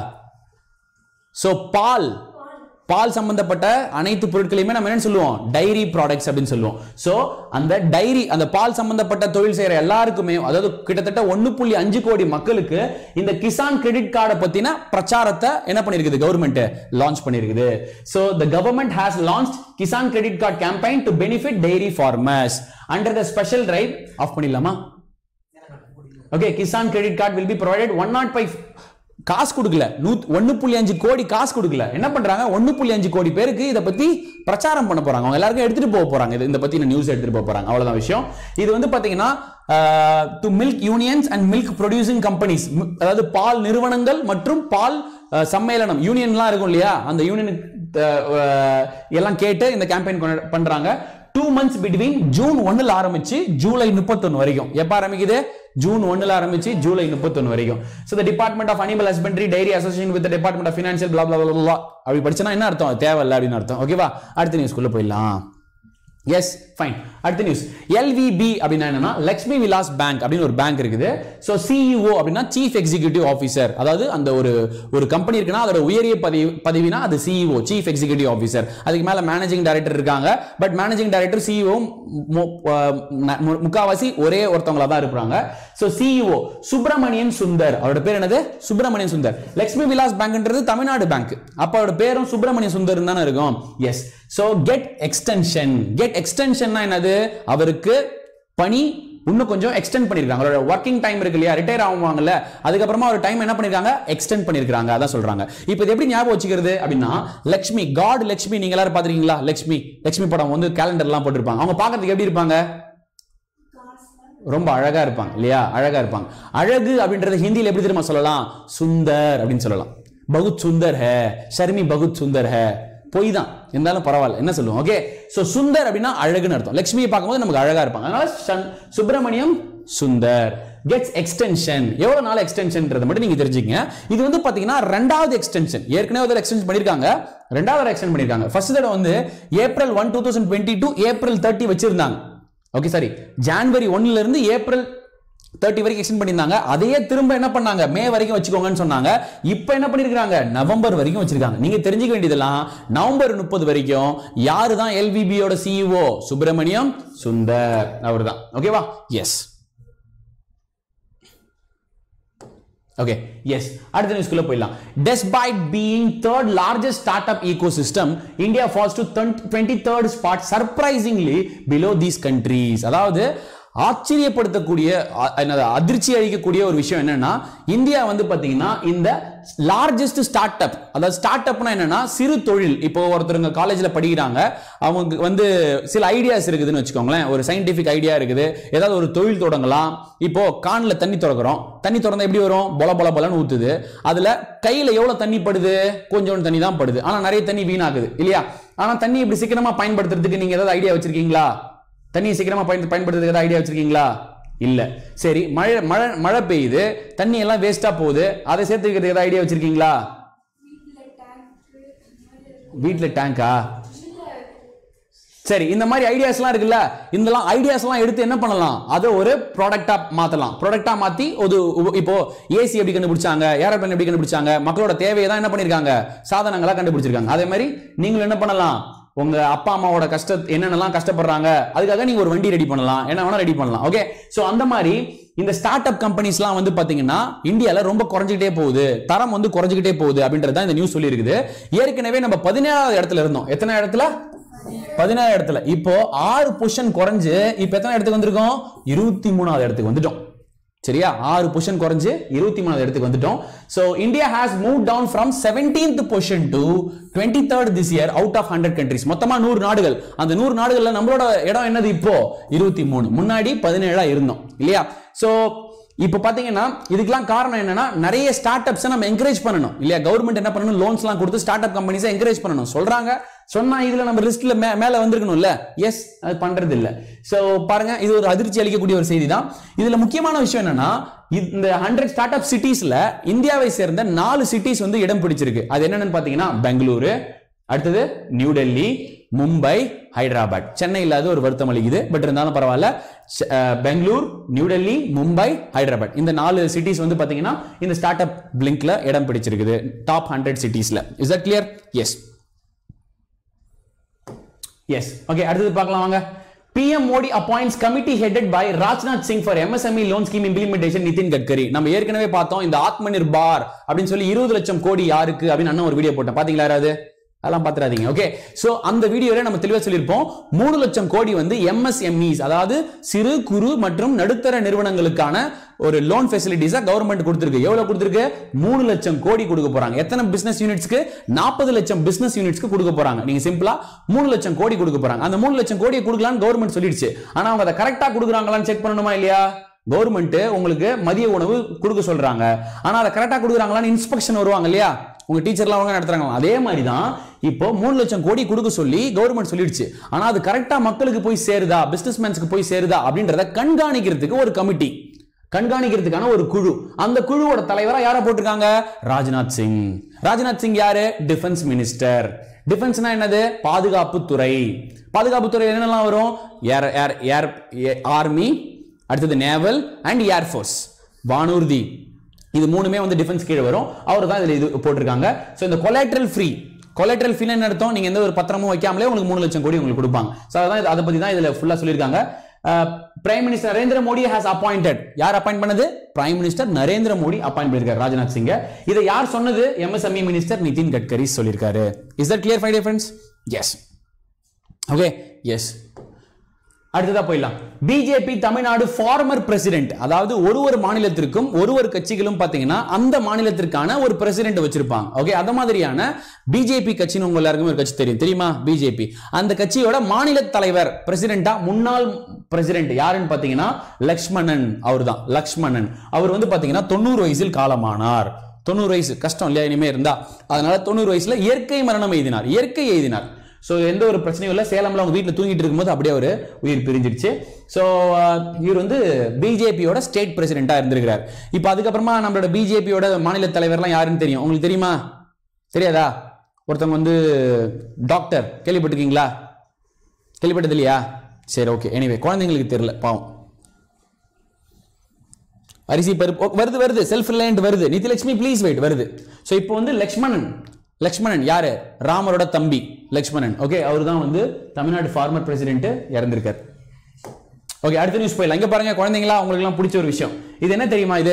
ஸோ பால் பால் சம்பந்தப்பட்ட அனைத்து பொருட்களையுமே நம்ம என்ன சொல்லுவோம் டைரி ப்ராடக்ட்ஸ் அப்படின்னு சொல்லுவோம் ஸோ அந்த டைரி அந்த பால் சம்பந்தப்பட்ட தொழில் செய்யற எல்லாருக்குமே அதாவது கிட்டத்தட்ட ஒன்னு புள்ளி அஞ்சு கோடி மக்களுக்கு இந்த கிசான் கிரெடிட் கார்டை பத்தின பிரச்சாரத்தை என்ன பண்ணிருக்குது கவர்மெண்ட் லான்ச் பண்ணிருக்குது so the government has launch Kisan credit card campaign to benefit dairy farmers under the special drive of பண்ணிடலாமா okay Kisan credit card will be provided one nought five காசு கொடுக்கல நூ ஒன்னு புள்ளி அஞ்சு கோடி காசு கொடுக்கல என்ன பண்றாங்க ஒன்னு புள்ளி அஞ்சு கோடி பேருக்கு இதை பத்தி பிரச்சாரம் பண்ண போறாங்க அவங்க எல்லாருக்கும் எடுத்துட்டு போக போறாங்க இது இந்த பத்தி நியூஸ் எடுத்துட்டு போக போறாங்க அவ்வளவுதான் விஷயம் இது வந்து பாத்தீங்கன்னா to milk unions and milk producing companies அதாவது பால் நிறுவனங்கள் மற்றும் பால் அஹ், சம்மேளனம் யூனியன்லாம் இருக்கும் இல்லையா அந்த யூனியன் எல்லாம் கேட்டு இந்த கேம்பெயின் பண்றாங்க டூ மந்த்ஸ் பிட்வீன் ஜூன் ஒன்னுல ஆரம்பிச்சு ஜூலை முப்பத்தொன்னு வரைக்கும் எப்ப ஆரம்பிக்குது ஜூன் ஒன்னுல ஆரம்பிச்சு ஜூலை முப்பத்தொன்னு வரைக்கும் so the department of animal husbandry dairy association with department of financial blah blah blah அப்படி படிச்சனா என்ன அர்த்தம் அது தேவையில்ல அப்படின்னு அர்த்தம் ஓகேவா அடுத்த நியூஸ்க்குள்ள போயிடலாம் எஸ் ஃபைன் அடுத்த நியூஸ் எல்விபி அப்படின்னா என்னன்னா லக்ஷ்மி விலாஸ் பேங்க் அப்படின்னு ஒரு பேங்க் இருக்குது ஸோ சிஇஓ அப்படின்னா சீஃப் எக்ஸிகியூட்டிவ் ஆஃபீஸர் அதாவது அந்த ஒரு ஒரு கம்பெனி இருக்குன்னா அதோட உயரிய பதவி பதவினா அது சிஇஓ சீஃப் எக்ஸிகியூட்டிவ் ஆஃபீஸர் அதுக்கு மேல மேனேஜிங் டைரக்டர் இருக்காங்க பட் மேனேஜிங் டைரக்டர் சிஇஓ முக்காவாசி ஒரே ஒருத்தவங்களா தான் இருப்பாங்க ஸோ சிஇஓ சுப்பிரமணியன் சுந்தர் அவரோட பேர் என்னது சுப்பிரமணியன் சுந்தர் லக்ஷ்மி விலாஸ் பேங்க்ன்றது தமிழ்நாடு பேங்க் அப்ப அவரோட பேரும் சுப்பிரமணியன் சுந்தர் தானே இருக்கும் yes so get extension get எக்ஸ்டென்ஷன்னா என்னது அவருக்கு பணி இன்னும் கொஞ்சம் எக்ஸ்டெண்ட் பண்ணிருக்காங்க அவரோட ஒர்க்கிங் டைம் இருக்கு இல்லையா ரிட்டையர் ஆகுவாங்கல்ல அதுக்கப்புறமா ஒரு டைம் என்ன பண்ணிருக்காங்க எக்ஸ்டெண்ட் பண்ணிருக்காங்க அதான் சொல்றாங்க இப்போ இது எப்படி ஞாபகம் வச்சுக்கிறது அப்படின்னா லக்ஷ்மி காட் லக்ஷ்மி நீங்க எல்லாரும் பாத்திருக்கீங்களா லக்ஷ்மி லக்ஷ்மி படம் வந்து கேலண்டர்லாம் போட்டிருப்பாங்க அவங்க பார்க்கறதுக்கு எப்படி இருப்பாங்க ரொம்ப அழகா இருப்பாங்க இல்லையா அழகா இருப்பாங்க அழகு அப்படின்றது ஹிந்தியில் எப்படி தெரியுமா சொல்லலாம் சுந்தர் அப்படின்னு சொல்லலாம் பகுத் சுந்தர் ஹே ஷர்மி பகுத் சுந்தர் ஹே பொய் தான் இருந்தாலும் பரவாயில்ல என்ன சொல்லுவோம் ஓகே சோ சுந்தர் அப்படின்னா அழகுன்னு அர்த்தம் லட்சுமியை பார்க்கும்போது நமக்கு அழகா இருப்பாங்க அதனால சன்- சுப்பிரமணியம் சுந்தர் கெட்ஸ் எக்ஸ்டென்ஷன் எவ்வளவு நாள் எக்ஸ்டென்ஷன்ன்றதை மட்டும் நீங்க தெரிஞ்சுக்கங்க இது வந்து பாத்தீங்கன்னா ரெண்டாவது எக்ஸ்டென்ஷன் ஏற்கனவே ஒரு எக்ஸ்டென்ஷன் பண்ணிருக்காங்க ரெண்டாவது எக்ஸ்டென்ட் பண்ணிருக்காங்க ஃபர்ஸ்ட் தடவை வந்து April one two thousand twenty two April thirty வச்சிருந்தாங்க ஓகே சாரி ஜான்வரி ஒன்னுல இருந்து ஏப்ரல் தேர்ட்டி வரைக்கும் எக்ஸ்டெண்ட் பண்ணியிருந்தாங்க அதையே திரும்ப என்ன பண்ணாங்க மே வரைக்கும் வச்சுக்கோங்கன்னு சொன்னாங்க இப்போ என்ன பண்ணிருக்காங்க நவம்பர் வரைக்கும் வச்சிருக்காங்க நீங்க தெரிஞ்சுக்க வேண்டியதெல்லாம் நவம்பர் முப்பது வரைக்கும் யாரு தான் எல்விபியோட சிஇஓ சுப்பிரமணியம் சுந்தர் அவர் தான் ஓகேவா எஸ் ஓகே எஸ் அடுத்த நியூஸ்க்குள்ள போயிடலாம் despite being third largest startup ecosystem India falls to twenty third spot surprisingly below these countries அதாவது ஆச்சரியப்படுத்தக்கூடிய அ- என்னது அதிர்ச்சி அளிக்கக்கூடிய ஒரு விஷயம் என்னன்னா இந்தியா வந்து பாத்தீங்கன்னா இந்த லார்ஜஸ்ட் ஸ்டார்ட் அப் அதாவது ஸ்டார்ட் அப்னா என்னன்னா சிறு தொழில் இப்போ ஒருத்தருங்க காலேஜ்ல படிக்கிறாங்க அவங்க வந்து சில ஐடியாஸ் இருக்குதுன்னு வச்சுக்கோங்களேன் ஒரு சயின்டிபிக் ஐடியா இருக்குது ஏதாவது ஒரு தொழில் தொடங்கலாம் இப்போ கான்ல தண்ணி திறக்கிறோம் தண்ணி திறந்தா எப்படி வரும் பொல பொல பொலன்னு ஊத்துது அதுல கையில எவ்வளவு தண்ணி படுது கொஞ்சோண்டு தண்ணி தான் படுது ஆனா நிறைய தண்ணி வீணாகுது இல்லையா ஆனா தண்ணி இப்படி சீக்கிரமா பயன்படுத்துறதுக்கு நீங்க ஏதாவது ஐடியா வச்சிருக்கீங்களா தண்ணி சீக்கிரமா பயன் பயன்படுத்துறதுக்கு ஏதாவது ஐடியா வச்சிருக்கீங்களா இல்ல சரி மழை மழை மழை பெய்யுது தண்ணி எல்லாம் வேஸ்டா போகுது அதை சேர்த்து வைக்கிறதுக்கு ஏதாவது ஐடியா வச்சிருக்கீங்களா வீட்ல டேங்கா சரி இந்த மாதிரி ஐடியாஸ்லாம் இருக்குல்ல இந்த ஐடியாஸ்லாம் எடுத்து என்ன பண்ணலாம் அதை ஒரு ப்ராடக்டா மாத்தலாம் ப்ராடக்டா மாத்தி ஒரு உப- இப்போ ஏசி எப்படி கண்டுபிடிச்சாங்க ஏரோப்ளேன் எப்படி கண்டுபிடிச்சாங்க மக்களோட தேவையை தான் என்ன பண்ணிருக்காங்க சாதனங்களா கண்டுபிடிச்சிருக்காங்க அதே மாதிரி நீங்களும் என்ன பண்ணலாம் உங்க அப்பா அம்மாவோட கஷ்ட என்னென்னலாம் கஷ்டப்படுறாங்க அதுக்காக நீங்க ஒரு வண்டி ரெடி பண்ணலாம் என்ன வேணா ரெடி பண்ணலாம் ஓகே சோ அந்த மாதிரி இந்த ஸ்டார்ட் அப் கம்பெனிஸ்லாம் வந்து பாத்தீங்கன்னா இந்தியால ரொம்ப குறைஞ்சிக்கிட்டே போகுது தரம் வந்து குறைஞ்சிக்கிட்டே போகுது அப்படின்றது தான் இந்த நியூஸ் சொல்லி இருக்குது ஏற்கனவே நம்ம பதினேழாவது இடத்துல இருந்தோம் எத்தனை இடத்துல பதினேழு இடத்துல இப்போ ஆறு பொசிஷன் குறைஞ்சு இப்போ எத்தனை இடத்துக்கு வந்திருக்கோம் இருபத்தி மூணாவது இடத்துக்கு வந்துட்டோம் சரியா ஆறு பொசிஷன் குறைஞ்சு இருபத்தி மூணாவது இடத்துக்கு வந்துட்டோம் so India has move down from seventeenth position to twenty third this year out of hundred countries மொத்தமா நூறு நாடுகள் அந்த நூறு நாடுகள்ல நம்மளோட இடம் என்னது இப்போ இருபத்தி மூணு முன்னாடி பதினேழா இருந்தோம் இல்லையா சோ இப்போ பாத்தீங்கன்னா இதுக்கெல்லாம் காரணம் என்னன்னா நிறைய ஸ்டார்ட் அப்ஸ் நம்ம என்கரேஜ் பண்ணணும் இல்லையா கவர்மெண்ட் என்ன பண்ணணும் லோன்ஸ்லாம் கொடுத்து ஸ்டார்ட் அப் கம்பெனிஸை என்கரேஜ் பண்ணணும் சொல்றாங்க சொன்னா இதுல நம்ம லிஸ்ட்ல மேல வந்திருக்கணும்ல எஸ் அது பண்றது இல்ல சோ பாருங்க இது ஒரு அதிர்ச்சி அளிக்கக்கூடிய ஒரு செய்தி தான் இதுல முக்கியமான விஷயம் என்னன்னா இந்த ஹண்ட்ரட் ஸ்டார்ட் அப் சிட்டிஸ்ல இந்தியாவை சேர்ந்த நாலு சிட்டிஸ் வந்து இடம் பிடிச்சிருக்கு அது என்னன்னு பாத்தீங்கன்னா பெங்களூரு அடுத்தது நியூ டெல்லி மும்பை ஹைதராபாத் சென்னை இல்லாத ஒரு வருத்தம் அளிக்குது பட் இருந்தாலும் பரவாயில்ல செ- அஹ், பெங்களூர் நியூ டெல்லி மும்பை ஹைதராபாத் இந்த நாலு சிட்டிஸ் வந்து பாத்தீங்கன்னா இந்த ஸ்டார்ட் அப் பிளிங்க்ல இடம் பிடிச்சிருக்குது டாப் ஹண்ட்ரட் சிட்டிஸ்ல is that clear yes yes okay அடுத்தது பார்க்கலாம் வாங்க PM Modi appoints committee headed by Rajnath Singh for MSME loan scheme implementation Nitin Gadkari நம்ம ஏற்கனவே பார்த்தோம் இந்த ஆத்ம நிர்பார் அப்படின்னு சொல்லி இருபது லட்சம் கோடி யாருக்கு அப்படின்னு அண்ணன் ஒரு வீடியோ போட்டேன் பாத்தீங்களா யாராவது அதெல்லாம் பாத்துறாதீங்க ஓகே சோ அந்த வீடியோல நம்ம தெளிவா சொல்லியிருப்போம் மூணு லட்சம் கோடி வந்து எம்எஸ்எம்இஸ் அதாவது சிறு குறு மற்றும் நடுத்தர நிறுவனங்களுக்கான ஒரு லோன் ஃபெசிலிட்டிஸா கவர்மெண்ட் கொடுத்திருக்கு எவ்வளவு கொடுத்திருக்கு மூணு லட்சம் கோடி கொடுக்க போறாங்க எத்தனை பிசினஸ் யூனிட்ஸ்க்கு நாற்பது லட்சம் பிசினஸ் யூனிட்ஸ்க்கு கொடுக்க போறாங்க நீங்க சிம்பிளா மூணு லட்சம் கோடி கொடுக்க போறாங்க அந்த மூணு லட்சம் கோடியை கொடுக்கலாம்னு கவர்மெண்ட் சொல்லிடுச்சு ஆனா அவங்க அதை கரெக்டா கொடுக்குறாங்களான்னு செக் பண்ணணுமா இல்லையா கவர்மெண்ட் உங்களுக்கு மதிய உணவு கொடுக்க சொல்றாங்க ஆனா அதை கரெக்டா கொடுக்குறாங்களான்னு இன்ஸ்பெக்ஷன் வருவாங்க இல்லையா உங்க டீச்சர்லாம் ஒழுங்கா நடத்துறாங்க அதே மாதிரி தான் இப்போ மூணு லட்சம் கோடி கொடுக்க சொல்லி கவர்மெண்ட் சொல்லிடுச்சு ஆனா அது கரெக்டா மக்களுக்கு போய் சேருதா பிசினஸ்மேன்ஸ்க்கு போய் சேருதா அப்படின்றத கண்காணிக்கிறதுக்கு ஒரு கமிட்டி கண்காணிக்கிறதுக்கான ஒரு குழு அந்த குழுவோட தலைவரா யாரை போட்டிருக்காங்க ராஜ்நாத் சிங் ராஜ்நாத் சிங் யாரு டிஃபென்ஸ் மினிஸ்டர் டிஃபென்ஸ்னா என்னது பாதுகாப்பு துறை பாதுகாப்பு துறை என்னெல்லாம் வரும் ஏர் ஏர் ஏர் ஆர்மி அடுத்தது நேவல் அண்ட் ஏர்ஃபோர்ஸ் வானூர்தி இது மூணுமே வந்து டிஃபென்ஸ் கீழே வரும் அவர் தான் இதுல இது போட்டிருக்காங்க ஸோ இந்த கொலேட்ரல் ஃப்ரீ கொலேட்ரல் ஃப்ரீ என்ன அர்த்தம் நீங்க எந்த ஒரு பத்திரமும் வைக்காமலே உங்களுக்கு மூணு லட்சம் கோடி உங்களுக்கு கொடுப்பாங்க ஸோ அதான் இது- அதை பத்தி தான் இதுல ஃபுல்லா சொல்லியிருக்காங்க prime minister Narendra Modi has appointed யார் அப்பாயிண்ட் பண்ணது prime minister Narendra Modi appoint பண்ணிருக்காரு ராஜ்நாத் சிங்க இதை யார் சொன்னது எம்எஸ்எம்இ மினிஸ்டர் நிதின் கட்கரி சொல்லியிருக்காரு is that clear five friends yes okay yes அடுத்ததா போயிடலாம் பிஜேபி தமிழ்நாடு ஃபார்மர் பிரசிடென்ட் அதாவது ஒரு ஒரு மாநிலத்திற்கும் ஒரு ஒரு கட்சிகளும் பாத்தீங்கன்னா அந்த மாநிலத்திற்கான ஒரு பிரசிடென்ட் வச்சிருப்பாங்க ஓகே அந்த மாதிரியான பிஜேபி கட்சின்னு உங்க எல்லாருக்குமே ஒரு கட்சி தெரியும் தெரியுமா பிஜேபி அந்த கட்சியோட மாநில தலைவர் பிரசிடென்டா முன்னாள் பிரசிடென்ட் யாருன்னு பாத்தீங்கன்னா லக்ஷ்மணன் அவர்தான் லக்ஷ்மணன் அவர் வந்து பாத்தீங்கன்னா தொண்ணூறு வயசில் காலமானார் தொண்ணூறு வயசு கஷ்டம் இல்லையா இனிமே இருந்தா அதனால தொண்ணூறு வயசுல இயற்கை மரணம் எய்தினார் இயற்கை எய்தினார் ஸோ எந்த ஒரு பிரச்சனையும் இல்லை சேலம்ல அவங்க வீட்டில் தூங்கிட்டு இருக்கும்போது அப்படியே அவர் உயிர் பிரிஞ்சிடுச்சு ஸோ இவர் வந்து பிஜேபியோட ஸ்டேட் பிரசிடென்ட்டாக இருந்திருக்கிறார் இப்போ அதுக்கப்புறமா நம்மளோட பிஜேபியோட மாநில தலைவர்லாம் யாருன்னு தெரியும் உங்களுக்கு தெரியுமா தெரியாதா ஒருத்தவங்க வந்து டாக்டர் கேள்விப்பட்டிருக்கீங்களா கேள்விப்பட்டது இல்லையா சரி ஓகே எனிவே குழந்தைங்களுக்கு தெரியல பாவம் அரிசி பருப்பு ஓ, வருது வருது செல்ஃப் ரிலையன்ட் வருது நிதிலட்சுமி ப்ளீஸ் வெயிட் வருது ஸோ இப்போ வந்து லக்ஷ்மணன் லக்ஷ்மணன் யாரு ராமரோட தம்பி லக்ஷ்மணன் ஓகே அவர் தான் வந்து தமிழ்நாடு ஃபார்மர் பிரசிடென்ட் இறந்திருக்கார் ஓகே அடுத்த நியூஸ் போயிடலாம் இங்க பாருங்க குழந்தைங்களா உங்களுக்குலாம் பிடிச்ச ஒரு விஷயம் இது என்ன தெரியுமா இது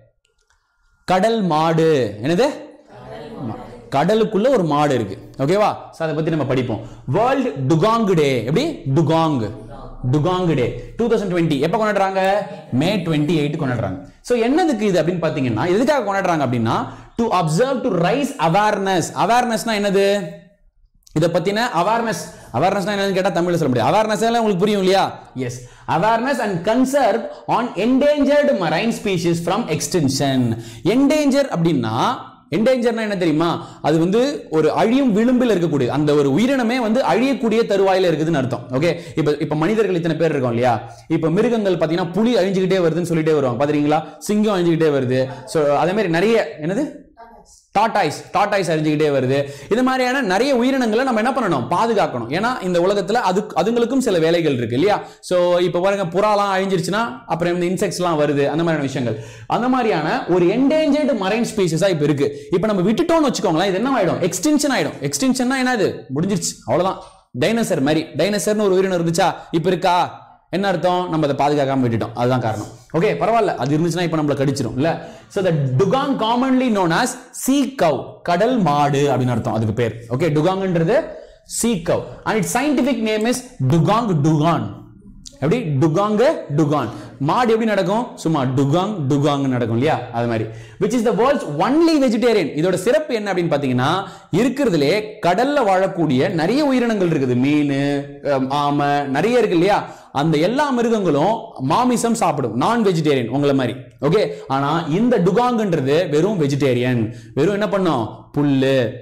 கடல் மாடு என்னது ஆமா. கடலுக்குள்ள ஒரு மாடு இருக்கு ஓகேவா சோ அதை பத்தி நம்ம படிப்போம் வேர்ல்ட் டுகாங் டே எப்படி dugong dugong day two thousand twenty எப்போ கொண்டாடுறாங்க மே டுவெண்ட்டி எயிட் கொண்டாடுறாங்க ஸோ என்னதுக்கு இது அப்படின்னு பார்த்தீங்கன்னா எதுக்காக கொண்டாடுறாங்க அப்படின்னா to observe to raise awareness அவேர்னஸ்னா என்னது இதை பத்தின அவேர்னஸ் அவேர்னஸ் என்னன்னு கேட்டா தமிழ்ல சொல்ல முடியாது அவேர்னஸ் எல்லாம் உங்களுக்கு புரியும் இல்லையா yes awareness and conserve on endangered marine species from extension endanger அப்படின்னா என்டேஞ்சர்னா என்ன தெரியுமா அது வந்து ஒரு அழியும் விளிம்பில் இருக்கக்கூடிய அந்த ஒரு உயிரினமே வந்து அழியக்கூடிய தருவாயில இருக்குதுன்னு அர்த்தம் ஓகே இப்போ இப்போ மனிதர்கள் இத்தனை பேர் இருக்கோம் இல்லையா இப்போ மிருகங்கள் பார்த்தீங்கன்னா புலி அழிஞ்சுக்கிட்டே வருதுன்னு சொல்லிட்டே வருவாங்க பாத்தீங்களா சிங்கம் அழிஞ்சுக்கிட்டே வருது ஸோ அதே மாதிரி நிறைய என்னது டாட்டாய்ஸ் டாட்டாய்ஸ் அழிஞ்சுக்கிட்டே வருது இது மாதிரியான நிறைய உயிரினங்களை நம்ம என்ன பண்ணணும் பாதுகாக்கணும் ஏன்னா இந்த உலகத்துல அது அதுங்களுக்கும் சில வேலைகள் இருக்கு இல்லையா சோ இப்போ பாருங்க புறாலாம் அழிஞ்சிருச்சுன்னா அப்புறம் இந்த இன்செக்ட்ஸ்லாம் வருது அந்த மாதிரியான விஷயங்கள் அந்த மாதிரியான ஒரு என்டேஞ்சர்டு மரைன் ஸ்பீசஸா இப்போ இருக்கு இப்போ நம்ம விட்டுட்டோம்னு வச்சுக்கோங்களேன் இது என்ன ஆயிடும் எக்ஸ்டென்ஷன் ஆயிடும் எக்ஸ்டென்ஷன்னா என்னது முடிஞ்சிருச்சு அவ்வளவுதான் டைனோசர் மாதிரி டைனோசர்னு ஒரு உயிரினம் இருந்துச்சா இப்போ இருக்கா என்ன அர்த்தம் நம்ம அதை பாதுகாக்காம விட்டுட்டோம் அதுதான் காரணம் ஓகே பரவாயில்ல அது இருந்துச்சுன்னா இப்போ நம்மள கடிச்சிரும் இல்ல so the dugong commonly known as sea cow கடல் மாடு அப்படின்னு அர்த்தம் அதுக்கு பேர் ஓகே டுகாங்ன்றது sea cow and it scientific name is dugong dugon எப்படி டுகாங்க டுகான் மாடு எப்படி நடக்கும் சும்மா டுகாங் டுகாங் நடக்கும் இல்லையா அது மாதிரி which is the world's only vegetarian இதோட சிறப்பு என்ன அப்படின்னு பாத்தீங்கன்னா இருக்கிறதுலே கடல்ல வாழக்கூடிய நிறைய உயிரினங்கள் இருக்குது மீன் அஹ், ஆமை நிறைய இருக்கு இல்லையா அந்த எல்லா மிருகங்களும் மாமிசம் சாப்பிடும் நான் வெஜிடேரியன் உங்களை மாதிரி ஓகே ஆனா இந்த டுகாங்ன்றது வெறும் வெஜிடேரியன் வெறும் என்ன பண்ணும் புல்லு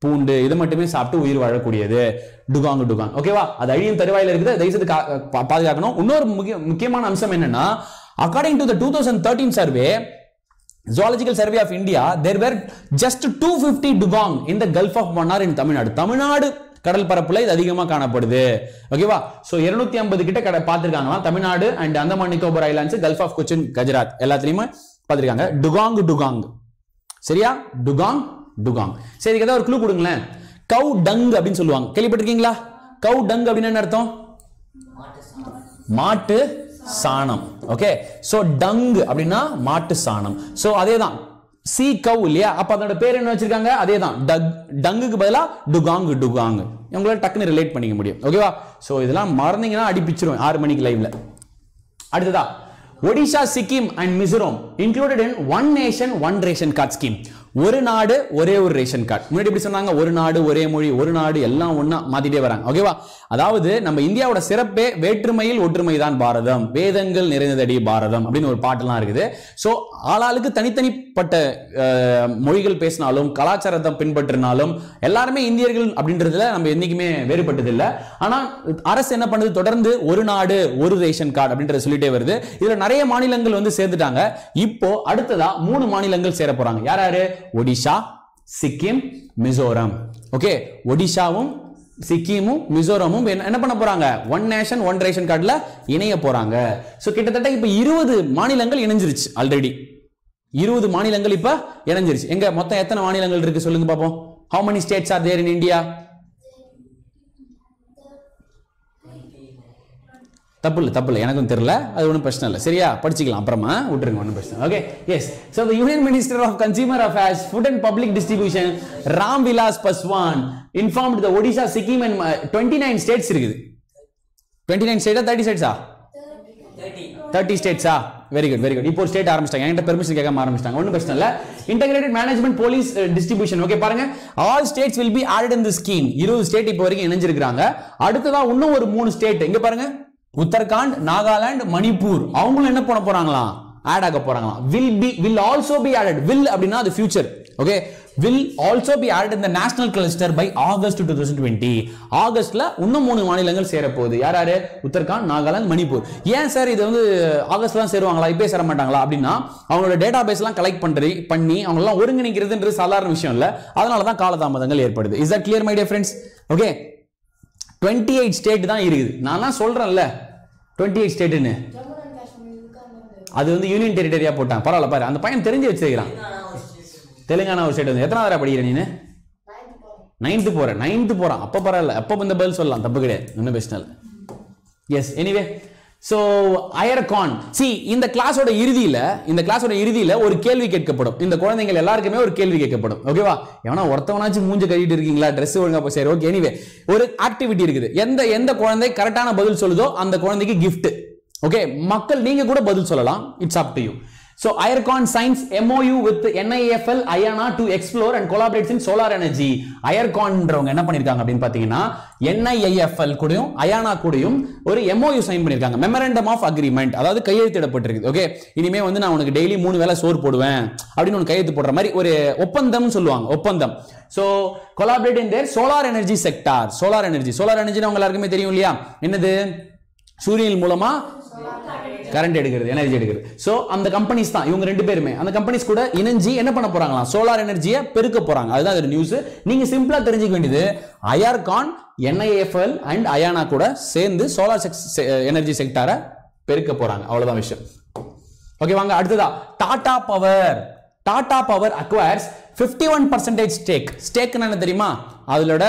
பூண்டு இது மட்டுமே சாப்பிட்டு உயிர் வாழக்கூடியது டுகாங் டுகாங் ஓகேவா அது அழியும் தருவாயில இருக்குது தயவுசெய்து கா- பா- பாதுகாக்கணும் இன்னொரு முக்கிய முக்கியமான அம்சம் என்னன்னா according to the two thousand thirteen survey zoological survey of India there were just two fifty dugong in the gulf of Mannar in Tamil Nadu Tamil Nadu கடல் பரப்புல இது அதிகமா காணப்படுது ஓகேவா சோ 250 ஐம்பது கிட்ட கடை பார்த்திருக்காங்களாம் Tamil Nadu and Andaman Nicobar islands gulf of Cochin Gujarat எல்லாத்துலயுமே பார்த்திருக்காங்க டுகாங் டுகாங் சரியா டுகாங் டுகாங் சரி இதுக்கு ஏதாவது ஒரு க்ளூ கொடுங்களேன் கவு டங் அப்படின்னு சொல்லுவாங்க கேள்விப்பட்டிருக்கீங்களா கவு டங் அப்படின்னு என்ன அர்த்தம் மாட்டு சாணம் ஓகே சோ டங் அப்படின்னா மாட்டு சாணம் சோ அதே தான் சி கவ் இல்லையா அப்ப அதோட பேர் என்ன வச்சிருக்காங்க அதே தான் டக் டங்குக்கு பதிலா டுகாங் டுகாங் உங்களால டக்குன்னு ரிலேட் பண்ணிக்க முடியும் ஓகேவா சோ இதெல்லாம் மறந்தீங்கன்னா அடிப்பிச்சிரும் ஆறு மணிக்கு லைவ்ல அடுத்ததா Odisha Sikkim and Mizoram included in one nation one ration card scheme ஒரு நாடு ஒரே ஒரு ரேஷன் கார்டு முன்னாடி எப்படி சொன்னாங்க ஒரு நாடு ஒரே மொழி ஒரு நாடு எல்லாம் ஒண்ணா மாத்திட்டே வராங்க ஓகேவா அதாவது நம்ம இந்தியாவோட சிறப்பே வேற்றுமையில் ஒற்றுமை தான் பாரதம் வேதங்கள் நிறைந்ததடி பாரதம் அப்படின்னு ஒரு பாட்டெல்லாம் இருக்குது சோ ஆளாளுக்கு தனித்தனிப்பட்ட அஹ், மொழிகள் பேசினாலும் கலாச்சாரத்தை பின்பற்றினாலும் எல்லாருமே இந்தியர்கள் அப்படின்றதுல நம்ம என்னைக்குமே வேறுபட்டது இல்ல ஆனா அரசு என்ன பண்ணுது தொடர்ந்து ஒரு நாடு ஒரு ரேஷன் கார்டு அப்படின்றத சொல்லிட்டே வருது இதுல நிறைய மாநிலங்கள் வந்து சேர்ந்துட்டாங்க இப்போ அடுத்ததா மூணு மாநிலங்கள் சேர போறாங்க யார் யாரு ஒடிஷா சிக்கிம் மிசோரம் ஓகே ஒடிஷாவும் சிக்கிமும் மிசோரமும் என்ன என்ன பண்ண போறாங்க ஒன் நேஷன் ஒன் ரேஷன் கார்டுல இணைய போறாங்க சோ கிட்டத்தட்ட இப்ப இருபது மாநிலங்கள் இணைஞ்சிருச்சு ஆல்ரெடி இருபது மாநிலங்கள் இப்ப இணைஞ்சிருச்சு எங்க மொத்தம் எத்தனை மாநிலங்கள் இருக்கு சொல்லுங்க பாப்போம் how many states are there in India தப்பு இல்லை தப்பு இல்லை எனக்கும் தெரியல அது ஒன்றும் பிரச்சனை இல்லை சரியா படிச்சுக்கலாம் அப்புறமா விட்டுருங்க ஒன்றும் பிரச்சனை okay yes so the union minister of consumer affairs food and public distribution Ram Vilas Paswan informed the Odisha Sikkim and twenty nine states இருக்குது டுவெண்ட்டி நைன் ஸ்டேட்டா தேர்ட்டி ஸ்டேட்ஸா தேர்ட்டி ஸ்டேட்ஸா வெரி குட் வெரி குட் இப்போ ஒரு ஸ்டேட் ஆரம்பிச்சிட்டாங்க என்கிட்ட பெர்மிஷன் கேட்காம ஆரம்பிச்சிட்டாங்க ஒன்றும் பிரச்சனை இல்லை integrated management police distribution okay பாருங்க all states will be added in the scheme இருபது ஸ்டேட் இப்போ வரைக்கும் இணைஞ்சிருக்காங்க அடுத்ததா இன்னும் ஒரு மூணு ஸ்டேட் எங்க பாருங்க உத்தரகாண்ட் நாகாலாந்து மணிப்பூர் அவங்களும் என்ன பண்ண போறாங்களாம் ஆட் ஆக போறாங்களாம் will be will also be added will அப்படின்னா அது future okay will also be added இந்த national cluster by August two thousand twenty ஆகஸ்ட்ல இன்னும் மூணு மாநிலங்கள் சேர போகுது யார் யாரு உத்தரகாண்ட் நாகாலாந்து மணிப்பூர் ஏன் சார் இது வந்து ஆகஸ்ட் தான் சேருவாங்களா இப்பே சேர மாட்டாங்களா அப்படின்னா அவங்களோட டேட்டா பேஸ் எல்லாம் கலெக்ட் பண்றது பண்ணி அவங்க எல்லாம் ஒருங்கிணைக்கிறதுன்றது சாதாரண விஷயம் இல்ல அதனால தான் காலதாமதங்கள் ஏற்படுது is that clear my dear friends okay twenty eight state தான் இருக்குது நான் தான் சொல்றேன்ல டுவெண்ட்டி எயிட் ஸ்டேட்டுன்னு ஜம்மு அண்ட் காஷ்மீர் இருக்காங்க அது வந்து யூனியன் டெரிட்டரியா போட்டான் பரவாயில்ல பாரு அந்த பையன் தெரிஞ்சு வச்சிருக்கிறான் தெலுங்கானா ஒரு ஸ்டேட் வந்து எத்தனாவது படிக்கிற நீனு நைன்த் போறேன் நைன்த்து போறேன் நைன்த்து போறான் அப்ப பரவாயில்ல அப்ப இந்த பதில் சொல்லலாம் தப்பு கிடையாது ஒன்றும் பிரச்சனை இல்லை எஸ் எனிவே ஸோ அயர்கான் சி இந்த கிளாஸோட இறுதியில இந்த கிளாஸோட இறுதியில ஒரு கேள்வி கேட்கப்படும் இந்த குழந்தைகள் எல்லாருக்குமே ஒரு கேள்வி கேட்கப்படும் ஓகேவா எவனா ஒருத்தவனாச்சும் மூஞ்ச கட்டிட்டு இருக்கீங்களா ட்ரெஸ் ஒழுங்கா போய் சரி ஓகே எனிவே ஒரு ஆக்டிவிட்டி இருக்குது எந்த எந்த குழந்தை கரெக்டான பதில் சொல்லுதோ அந்த குழந்தைக்கு gift ஓகே மக்கள் நீங்க கூட பதில் சொல்லலாம் it's up to you So Aircon signs MOU with NIFL Ayana to explore and collaborates in solar energy. Airconன்றவங்க என்ன பண்ணிருக்காங்க அப்படின்னு பாத்தீங்கன்னா NIIFL கூடயும் அயானா கூடயும் ஒரு MOU சைன் பண்ணிருக்காங்க மெமரண்டம் ஆஃப் அக்ரிமெண்ட் அதாவது கையெழுத்திடப்பட்டிருக்கு ஓகே இனிமே வந்து நான் உனக்கு டெய்லி மூணு வேளை சோறு போடுவேன் அப்படின்னு ஒன்று கையெழுத்து போடுற மாதிரி ஒரு ஒப்பந்தம் சொல்லுவாங்க ஒப்பந்தம் so collaborate in their solar energy sector solar energy solar எனர்ஜினா உங்க எல்லாருக்குமே தெரியும் இல்லையா என்னது சூரியன் மூலமா கரண்ட் எடுக்கிறது எனர்ஜி எடுக்கிறது சோ அந்த கம்பெனிஸ் தான் இவங்க ரெண்டு பேருமே அந்த கம்பெனிஸ் கூட இணைஞ்சு என்ன பண்ண போறாங்களாம் சோலார் எனர்ஜியை பெருக்க போறாங்க அதுதான் அது நியூஸ் நீங்க சிம்பிளா தெரிஞ்சுக்க வேண்டியது அயர்கான் என்ஐஎஃப்எல் அண்ட் அயானா கூட சேர்ந்து சோலார் எனர்ஜி செக்டாரை பெருக்க போறாங்க அவ்வளவுதான் விஷயம் ஓகே வாங்க அடுத்ததா Tata power Tata power acquires 51% one percentage stake stake என்ன தெரியுமா அதோட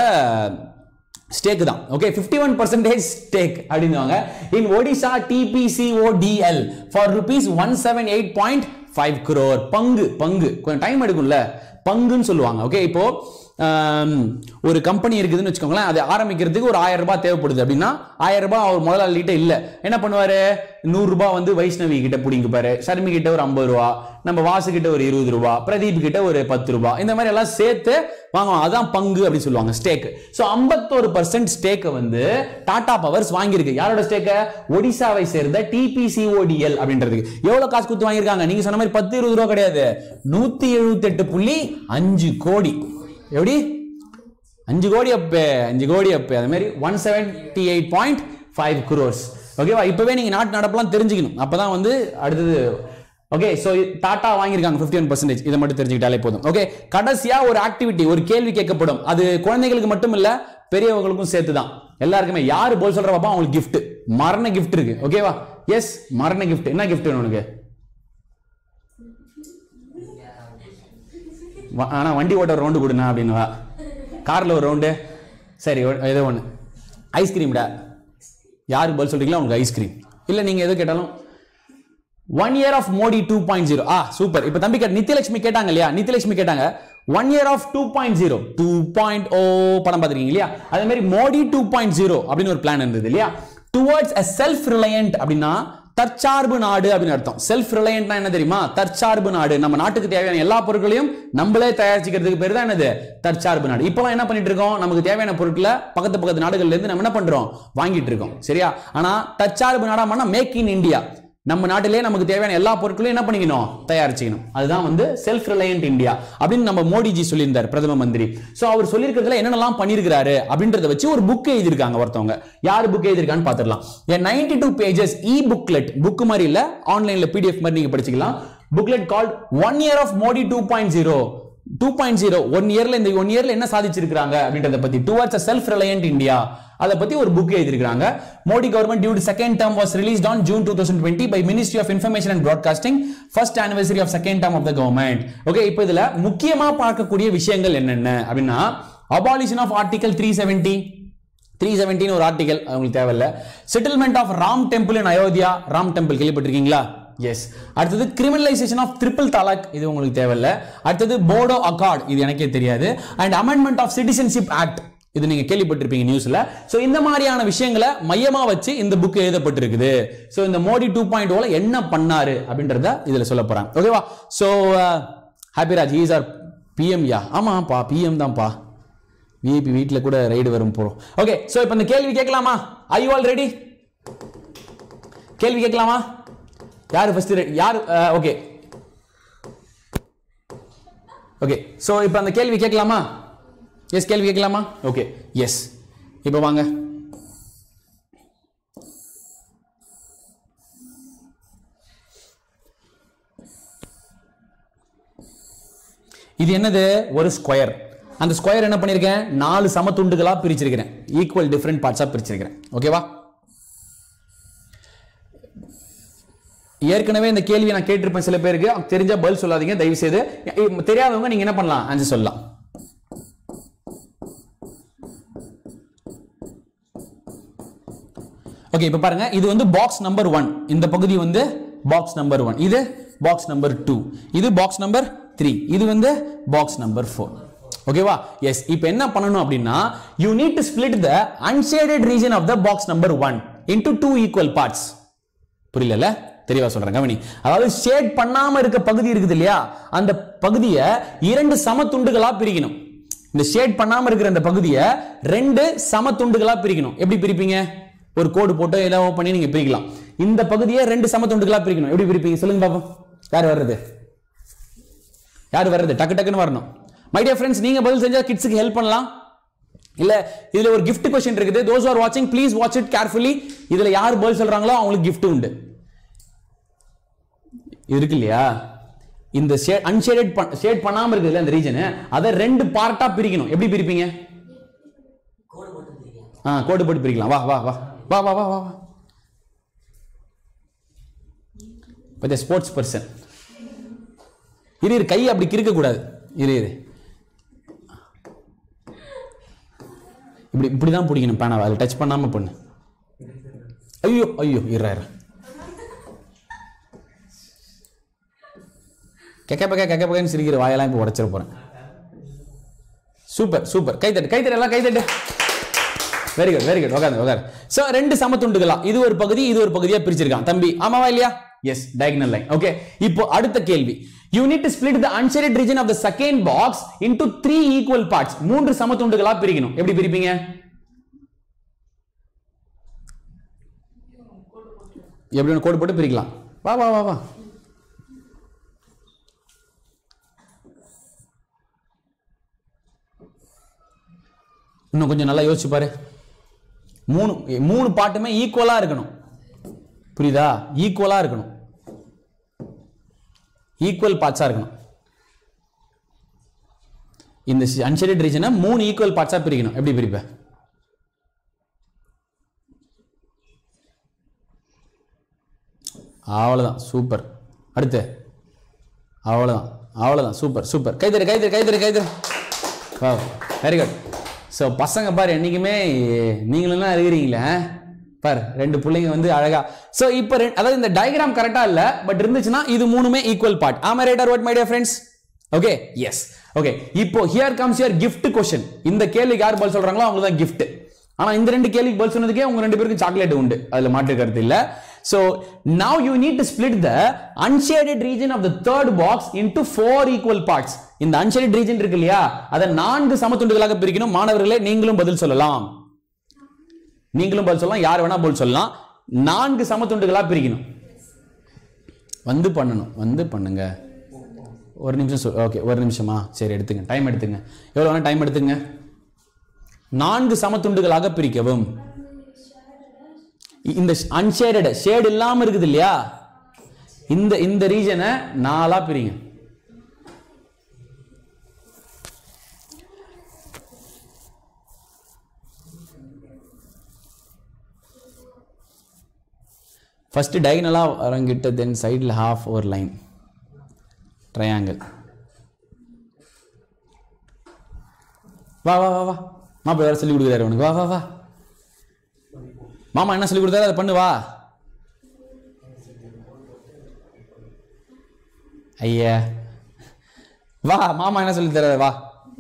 ஸ்டேக் தான் ஓகே 51% ஒன் பர்சன்டேஜ் ஸ்டேக் அப்படின்னுவாங்க in Odisha TPCODL for rupees one seven eight point five crore பங்கு பங்கு கொஞ்சம் டைம் எடுக்கும்ல பங்குன்னு சொல்லுவாங்க ஓகே இப்போ ஆம், ஒரு கம்பெனி இருக்குதுன்னு வச்சுக்கோங்களேன் அது ஆரம்பிக்கிறதுக்கு ஒரு ஆயிரம் ரூபாய் தேவைப்படுது அப்படின்னா ஆயிரம் ரூபாய் அவர் முதலாளிகிட்ட இல்ல என்ன பண்ணுவாரு நூறு ரூபாய் வந்து வைஷ்ணவி கிட்ட பிடிங்கிப்பாரு ஷர்மி கிட்ட ஒரு ஐம்பது ரூபா நம்ம வாசு கிட்ட ஒரு இருபது ரூபா பிரதீப் கிட்ட ஒரு பத்து ரூபா இந்த மாதிரி எல்லாம் சேர்த்து வாங்குவாங்க அதான் பங்கு அப்படின்னு சொல்லுவாங்க ஸ்டேக் ஸோ ஐம்பத்தோரு பர்சன்ட் ஸ்டேக்கை வந்து டாடா பவர்ஸ் வாங்கியிருக்கு யாரோட ஸ்டேக்க ஒடிசாவை சேர்ந்த டிபிசிஓடிஎல் அப்படின்றதுக்கு எவ்வளவு காசு கொடுத்து வாங்கியிருக்காங்க நீங்க சொன்ன மாதிரி பத்து இருபது ரூபா கிடையாது நூத்தி எழுபத்தி எட்டு புள்ளி அஞ்சு கோடி எப்படி அஞ்சு கோடி அப்பே அஞ்சு கோடி அப்பே அது மாதிரி one seventy eight point five crores ஓகேவா இப்போவே நீங்கள் நாட்டு நடப்பெல்லாம் தெரிஞ்சுக்கணும் அப்போ தான் வந்து அடுத்தது ஓகே ஸோ டாட்டா வாங்கியிருக்காங்க ஃபிஃப்டி ஒன் பர்சன்டேஜ் இதை மட்டும் தெரிஞ்சுக்கிட்டாலே போதும் ஓகே கடைசியா ஒரு ஆக்டிவிட்டி ஒரு கேள்வி கேட்கப்படும் அது குழந்தைகளுக்கு மட்டும் இல்ல பெரியவங்களுக்கும் சேர்த்து தான் எல்லாருக்குமே யாரு போல் சொல்ற பாப்பா அவங்களுக்கு gift மரண gift இருக்கு ஓகேவா எஸ் மரண gift என்ன gift வேணும் உனக்கு வ- ஆனா வண்டி ஓட்ட ரவுண்டு கொடுண்ணா அப்படின்னு வா கார்ல ஒரு ரவுண்டு சரி ஒ- ஏதோ ஒன்று ஐஸ்கிரீம்டா யாருக்கு பதில் சொல்றீங்களோ உங்களுக்கு ஐஸ்கிரீம் இல்லை நீங்க எது கேட்டாலும் one year of Modi two point zero ஆ சூப்பர் இப்போ தம்பி கேட்ட நித்யலட்சுமி கேட்டாங்க இல்லையா நித்யலட்சுமி கேட்டாங்க one year of two point zero two point o படம் பார்த்துருக்கீங்க இல்லையா அதே மாதிரி மோடி டூ பாயிண்ட் ஜீரோ அப்படின்னு ஒரு பிளான் இருந்தது இல்லையா டுவர்ட்ஸ் அ செல்ஃப் ரிலையன்ட் அப்படின்னா தற்சார்பு நாடு அப்படின்னு அர்த்தம் செல்ஃப் ரிலையன்ட்னா என்ன தெரியுமா தற்சார்பு நாடு நம்ம நாட்டுக்கு தேவையான எல்லா பொருட்களையும் நம்மளே தயாரிச்சுக்கிறதுக்கு பேர் தான் என்னது தற்சார்பு நாடு இப்போலாம் என்ன பண்ணிட்டு இருக்கோம் நமக்கு தேவையான பொருட்களை பக்கத்து பக்கத்து நாடுகள்ல இருந்து நம்ம என்ன பண்றோம் வாங்கிட்டு இருக்கோம் சரியா ஆனா தற்சார்பு நாடாமனா மேக் இன் இந்தியா நம்ம நாட்டிலே நமக்கு தேவையான எல்லா பொருட்களையும் என்ன பண்ணிக்கணும் தயாரிச்சுக்கணும் அதுதான் வந்து செல்ஃப் ரிலையன்ட் இந்தியா அப்படின்னு நம்ம மோடிஜி சொல்லியிருந்தார் பிரதம மந்திரி சோ அவர் சொல்லியிருக்கிறதுல என்னென்னலாம் பண்ணியிருக்கிறாரு அப்படின்றத வச்சு ஒரு புக் எழுதியிருக்காங்க ஒருத்தவங்க யார் புக் எழுதியிருக்கான்னு பார்த்துடலாம் என் ninety two pages e booklet book மாதிரி இல்ல ஆன்லைன்ல பிடிஎஃப் மாதிரி நீங்க படிச்சுக்கலாம் booklet called one year of Modi two point zero two point zero one இயர்ல இந்த ஒன் இயர்ல என்ன சாதிச்சிருக்காங்க அப்படின்றத பத்தி டுவர்ட்ஸ் செல்ஃப் ரிலையன்ட் இந்தியா அதை பத்தி ஒரு புக் எழுதிருக்காங்க Modi government due second term was released on June two thousand twenty by ministry of information and broadcasting first anniversary of second term of the government okay இப்போ இதுல முக்கியமா பார்க்கக்கூடிய விஷயங்கள் என்னென்ன அப்படின்னா abolition of article three seventy three செவன்டின் ஒரு ஆர்டிகல் உங்களுக்கு தேவையில்ல settlement of Ram temple in Ayodhya Ram temple கேள்விப்பட்டிருக்கீங்களா எஸ் அடுத்தது கிரிமினலைசேஷன் ஆஃப் ட்ரிபிள் தலாக் இது உங்களுக்கு தேவையில்ல அடுத்தது போடோ அகார்ட் இது எனக்கே தெரியாது and amendment of citizenship act இது நீங்க கேள்விப்பட்டிருப்பீங்க நியூஸ்ல சோ இந்த மாதிரியான விஷயங்களை மையமா வச்சு இந்த புக் எழுதப்பட்டிருக்குது சோ இந்த மோடி டூ பாயிண்ட் ஓல என்ன பண்ணாரு அப்படின்றத இதுல சொல்ல போறாங்க ஓகேவா சோ ஹாப்பிராஜ் ஈஸ் ஆர் பிஎம் யா ஆமாப்பா பிஎம் தான்ப்பா விஐபி வீட்டில் கூட ரைடு வரும் போறோம் ஓகே சோ இப்போ இந்த கேள்வி கேட்கலாமா ஐ யூ ஆல் ரெடி கேள்வி கேட்கலாமா யார் ஃபர்ஸ்ட் யார் ஓகே ஓகே சோ இப்போ அந்த கேள்வி கேட்கலாமா எஸ் கேள்வி கேட்கலாமா ஓகே எஸ் இப்போ வாங்க இது என்னது ஒரு ஸ்கொயர் அந்த ஸ்கொயர் என்ன பண்ணியிருக்கேன் நாலு சமத்துண்டுகளா பிரிச்சிருக்கிறேன் ஈக்குவல் டிஃப்ரெண்ட் பார்ட்ஸா பிரிச்சிருக்கிறேன் ஓகேவா ஏற்கனவே இந்த கேள்வி நான் கேட்டிருப்பேன் சில பேருக்கு தெரிஞ்சா பதில் சொல்லாதீங்க தயவு செய்து தெரியாதவங்க நீங்க என்ன பண்ணலாம் ஆன்சர் சொல்லலாம் ஓகே இப்போ பாருங்க இது வந்து பாக்ஸ் நம்பர் ஒன் இந்த பகுதி வந்து பாக்ஸ் நம்பர் ஒன் இது பாக்ஸ் நம்பர் டூ இது பாக்ஸ் நம்பர் த்ரீ இது வந்து பாக்ஸ் நம்பர் ஃபோர் ஓகேவா எஸ் இப்போ என்ன பண்ணணும் அப்படின்னா you need to split the unshaded region of the box number one into two equal parts புரியல தெளிவா சொல்றேன் கவனி அதாவது ஷேட் பண்ணாம இருக்க பகுதி இருக்குது இல்லையா அந்த பகுதியை இரண்டு சம துண்டுகளா பிரிக்கணும் இந்த ஷேட் பண்ணாம இருக்கிற அந்த பகுதியை ரெண்டு சம துண்டுகளா பிரிக்கணும் எப்படி பிரிப்பீங்க ஒரு கோடு போட்டு எல்லாம் பண்ணி நீங்க பிரிக்கலாம் இந்த பகுதியை ரெண்டு சம துண்டுகளா பிரிக்கணும் எப்படி பிரிப்பீங்க சொல்லுங்க பாப்போம் யார் வர்றது யார் வர்றது டக்கு டக்குன்னு வரணும் மை டியர் ஃப்ரெண்ட்ஸ் நீங்க பதில் செஞ்சா கிட்ஸுக்கு ஹெல்ப் பண்ணலாம் இல்ல இதுல ஒரு gift கொஸ்டின் இருக்குது தோஸ் ஆர் வாட்சிங் ப்ளீஸ் வாட்ச் இட் கேர்ஃபுல்லி இதுல யார் பதில் சொல்றாங்களோ அவங்களுக்கு gift உண்டு இது இருக்கு இல்லையா இந்த ஷேட் அன்ஷேடட் ஷேட் பண்ணாம இருக்குதுல்ல இந்த ரீஜன் அதை ரெண்டு பார்ட்டா பிரிக்கணும் எப்படி பிரிப்பீங்க ஆ கோடு போட்டு பிரிக்கலாம் வா வா வா வா வா வா வா வா பட் ஸ்போர்ட்ஸ் பர்சன் இரு இரு கை அப்படி கிறுக்க கூடாது இரு இரு இப்படி இப்படி தான் பிடிக்கணும் பேனாவை அதில் டச் பண்ணாம பண்ணு ஐயோ ஐயோ இறா இறா கெக்க பக்க கெக்க பக்கன்னு சிரிக்கிற வாயெல்லாம் இப்போ உடச்சிட போறேன் சூப்பர் சூப்பர் கைத்தட்டு கைத்தட்டு எல்லாம் கைத்தட்டு வெரி குட் வெரி குட் உட்காந்து உட்காரு ஸோ ரெண்டு சமத்துண்டுகளா இது ஒரு பகுதி இது ஒரு பகுதியா பிரிச்சிருக்கான் தம்பி ஆமாவா இல்லையா எஸ் diagonal லைன் ஓகே இப்போ அடுத்த கேள்வி you need to split the unshaded region of the second box into three equal parts மூன்று சமத்துண்டுகளா பிரிக்கணும் எப்படி பிரிப்பீங்க எப்படி ஒன்று கோடு போட்டு பிரிக்கலாம் வா வா வா வா இன்னும் கொஞ்சம் நல்லா யோசிச்சு பாரு மூணு மூணு பாட்டுமே ஈக்குவலா இருக்கணும் புரியுதா ஈக்குவலா இருக்கணும் ஈக்குவல் பார்ட்ஸா இருக்கணும் இந்த அன்ஷேடட் ரீஜனை மூணு ஈக்குவல் பார்ட்ஸா பிரிக்கணும் எப்படி பிரிப்ப அவ்வளோதான் சூப்பர் அடுத்து அவ்வளோதான் அவ்வளோதான் சூப்பர் சூப்பர் கைதரு கைதரு கைதரு கைதரு வா வெரி குட் ஸோ பசங்க பாரு என்றைக்குமே நீங்களும் இருக்கிறீங்களே பார் ரெண்டு பிள்ளைங்க வந்து அழகா ஸோ இப்போ அதாவது இந்த டயக்ராம் கரெக்டாக இல்லை பட் இருந்துச்சுன்னா இது மூணுமே ஈக்குவல் பார்ட் ஆமா right or what my dear friends okay yes okay இப்போ here comes your gift question இந்த கேள்விக்கு யார் பதில் சொல்றாங்களோ அவங்களுக்கு தான் gift ஆனா இந்த ரெண்டு கேள்விக்கு பதில் சொன்னதுக்கே உங்க ரெண்டு பேருக்கும் சாக்லேட் உண்டு அதுல மாற்று கருத்து இல்ல so now you need to split the unshaded region of the third box into four equal parts இந்த unshaded region இருக்கு இல்லையா அதை நான்கு சமத்துண்டுகளாக பிரிக்கணும் மாணவர்களே நீங்களும் பதில் சொல்லலாம் நீங்களும் பதில் சொல்லலாம் யார் வேணா பதில் சொல்லலாம் நான்கு சமத்துண்டுகளா பிரிக்கணும் வந்து பண்ணணும் வந்து பண்ணுங்க ஒரு நிமிஷம் சொல் ஓகே ஒரு நிமிஷமா சரி எடுத்துங்க டைம் எடுத்துங்க எவ்வளோ வேணா டைம் எடுத்துங்க நான்கு சமத்துண்டுகளாக பிரிக்கவும் இ- இந்த அன்ஷேடட் ஷேட் இல்லாம இருக்குது இல்லையா இந்த இந்த ரீஜனை நாலா பிரிங்க ஃபர்ஸ்ட் டயகனலாக வரங்கிட்ட தென் சைடில் ஹாஃப் ஒரு லைன் ட்ரையாங்கிள் வா வா வா வா மாப்பிள்ளை வேற சொல்லி கொடுக்குறாரு உனக்கு வா வா வா மாமா என்ன சொல்லி கொடுத்தாரு அதை பண்ணு வா ஐயா வா மாமா என்ன சொல்லி தராரு வா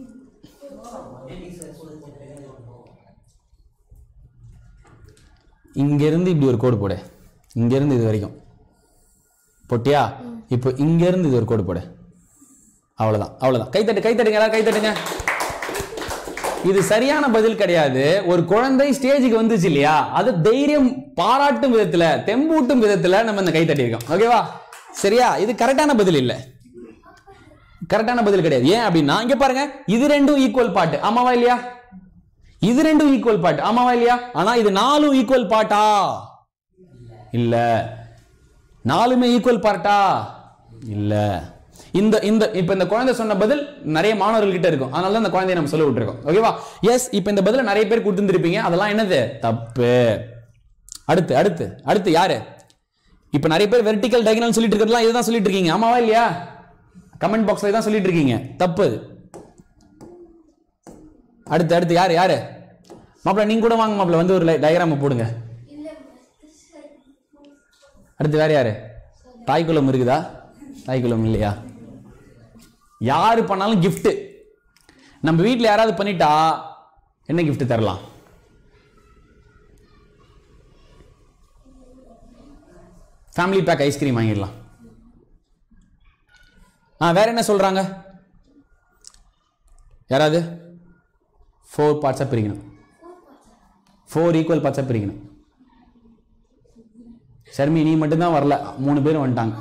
இங்கிருந்து இப்படி ஒரு கோடு போடு இங்கிருந்து இது வரைக்கும் போட்டியா இப்போ இங்கிருந்து இது ஒரு கோடு போடு அவ்வளவுதான் அவ்வளவுதான் கைத்தட்டு கைத்தட்டுங்க எல்லாரும் கைத்தட்டுங்க இது சரியான பதில் கிடையாது ஒரு குழந்தை ஸ்டேஜுக்கு வந்துச்சு இல்லையா அது தைரியம் பாராட்டும் விதத்துல தெம்பூட்டும் விதத்துல நம்ம இந்த கை தட்டியிருக்கோம் ஓகேவா சரியா இது கரெக்டான பதில் இல்ல கரெக்டான பதில் கிடையாது ஏன் அப்படின்னா இங்க பாருங்க இது ரெண்டும் ஈக்குவல் பாட்டு ஆமாவா இல்லையா இது ரெண்டும் ஈக்குவல் பாட்டு ஆமாவா இல்லையா ஆனா இது நாலும் ஈக்குவல் பாட்டா இல்ல நாலுமே ஈக்குவல் பார்ட்டா இல்ல இந்த இந்த இப்ப இந்த குழந்தை சொன்ன பதில் நிறைய மாணவர்கள் கிட்ட இருக்கும் அதனால தான் இந்த குழந்தைய நம்ம சொல்ல விட்டுருக்கோம் ஓகேவா எஸ் இப்ப இந்த பதில நிறைய பேர் கொடுத்துருப்பீங்க அதெல்லாம் என்னது தப்பு அடுத்து அடுத்து அடுத்து யாரு இப்ப நிறைய பேர் வெர்டிக்கல் டயகனல் சொல்லிட்டு இருக்கிறதுலாம் இதுதான் சொல்லிட்டு இருக்கீங்க ஆமாவா இல்லையா கமெண்ட் பாக்ஸ்ல தான் சொல்லிட்டு இருக்கீங்க தப்பு அது. அடுத்து அடுத்து யாரு யாரு மாப்பிள்ள நீங்க கூட வாங்க மாப்பிள்ள வந்து ஒரு டயக்ராம் போடுங்க அடுத்து வேற யாரு தாய்க்குளம் இருக்குதா தாய்க்குளம் இல்லையா யாரு பண்ணாலும் gift நம்ம வீட்டில் யாராவது பண்ணிட்டா என்ன gift தரலாம் ஃபேமிலி பேக் ஐஸ்கிரீம் வாங்கிடலாம் ஆ வேற என்ன சொல்றாங்க யாராவது ஃபோர் பார்ட்ஸாக பிரிக்கணும் ஃபோர் ஈக்குவல் பார்ட்ஸாக பிரிக்கணும் ஷர்மி நீ மட்டும்தான் வரல மூணு பேரும் வந்துட்டாங்க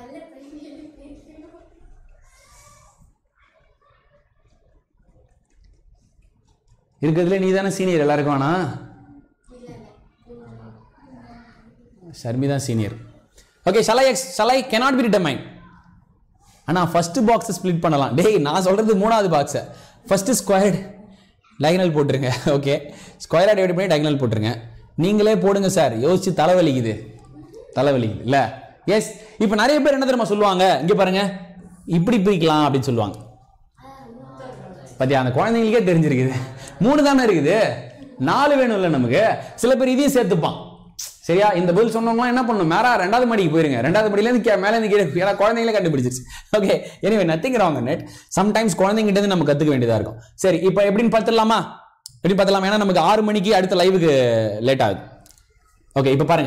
இருக்கிறதுல நீ தானே சீனியர் எல்லாருக்கும் ஆனா ஷர்மி தான் சீனியர் ஓகே ஷலை எக்ஸ் ஷலை cannot be determined ஆனா ஃபர்ஸ்ட் பாக்ஸ் ஸ்ப்ளிட் பண்ணலாம் டேய் நான் சொல்றது மூணாவது பாக்ஸ் ஃபர்ஸ்ட் ஸ்கொயர்ட் டயகனல் போட்டுருங்க ஓகே ஸ்கொயரா டிவைட் பண்ணி டயகனல் போட்டுருங்க நீங்களே போடுங்க சார் யோசிச்சு தலைவலிக்குது தலைவலிக்குது இல்ல எஸ் இப்போ நிறைய பேர் என்ன தெரியுமா சொல்லுவாங்க இங்க பாருங்க இப்படி பிரிக்கலாம் அப்படின்னு சொல்லுவாங்க பாத்தியா அந்த குழந்தைங்களுக்கே தெரிஞ்சிருக்குது மூணு தானே இருக்குது நாலு வேணும்ல நமக்கு சில பேர் இதையும் சேர்த்துப்பான் சரியா இந்த பதில் சொன்னவங்க என்ன பண்ணணும் மேரா ரெண்டாவது மாடிக்கு போயிருங்க ரெண்டாவது மாடியில இருந்து கீழே மேல இருந்து கீழே ஏன்னா குழந்தைங்களே கண்டுபிடிச்சிருச்சு ஓகே எனிவே நத்திங் ராங் நெட் சம்டைம்ஸ் குழந்தைங்கிட்ட இருந்து நம்ம கத்துக்க வேண்டியதா இருக்கும் சரி இப்போ எப்படின்னு பார்த்துடலாமா எப்படி பார்த்துலாமா ஏன்னா நமக்கு ஆறு மணிக்கு அடுத்த லைவுக்கு லேட் ஆகுது ஓகே இப்போ பாருங்க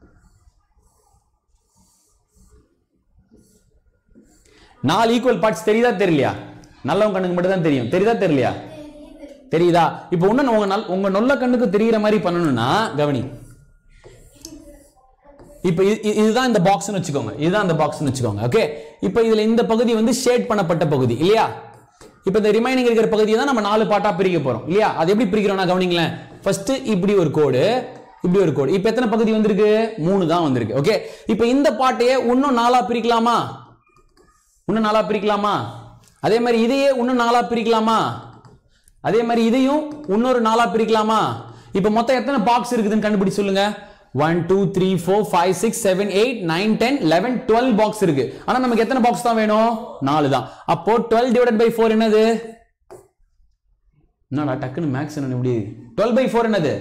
நாலு ஈக்குவல் பார்ட்ஸ் தெரியுதா தெரியலையா நல்லவங்க கண்ணுக்கு மட்டும் தான் தெரியும் தெரியுதா தெரியலையா தெரியுதா இப்போ இன்னும் உங்க நல் உங்க நொல்ல கண்ணுக்கு தெரியுற மாதிரி பண்ணணும்னா கவனி இப்போ இது- இது- இதுதான் இந்த பாக்ஸ்னு வச்சுக்கோங்க இதுதான் இந்த பாக்ஸ்னு வச்சுக்கோங்க ஓகே இப்போ இதுல இந்த பகுதி வந்து ஷேட் பண்ணப்பட்ட பகுதி இல்லையா இப்போ இந்த ரிமைனிங் இருக்கிற பகுதியை தான் நம்ம நாலு பாட்டா பிரிக்க போறோம் இல்லையா அது எப்படி பிரிக்கிறோம்னா கவனிங்களேன் ஃபர்ஸ்ட் இப்படி ஒரு கோடு இப்படி ஒரு கோடு இப்போ எத்தனை பகுதி வந்திருக்கு மூணு தான் வந்திருக்கு ஓகே இப்போ இந்த பாட்டையே இன்னும் நாலா பிரிக்கலாமா இன்னும் நாலா பிரிக்கலாமா அதே மாதிரி இதையே இன்னும் நாலா பிரிக்கலாமா அதே மாதிரி இதையும் இன்னொரு நாலா பிரிக்கலாமா இப்போ மொத்தம் எத்தனை பாக்ஸ் இருக்குதுன்னு கண்டுபிடிச்சு சொல்லுங்க one two three four five six seven eight nine ten eleven twelve box இருக்கு ஆனா நமக்கு எத்தனை பாக்ஸ் தான் வேணும் நாலு தான் அப்போ டுவெல் டிவைடட் பை ஃபோர் என்னது என்னடா டக்குன்னு மேக்ஸ் என்ன இப்படி டுவெல் பை ஃபோர் என்னது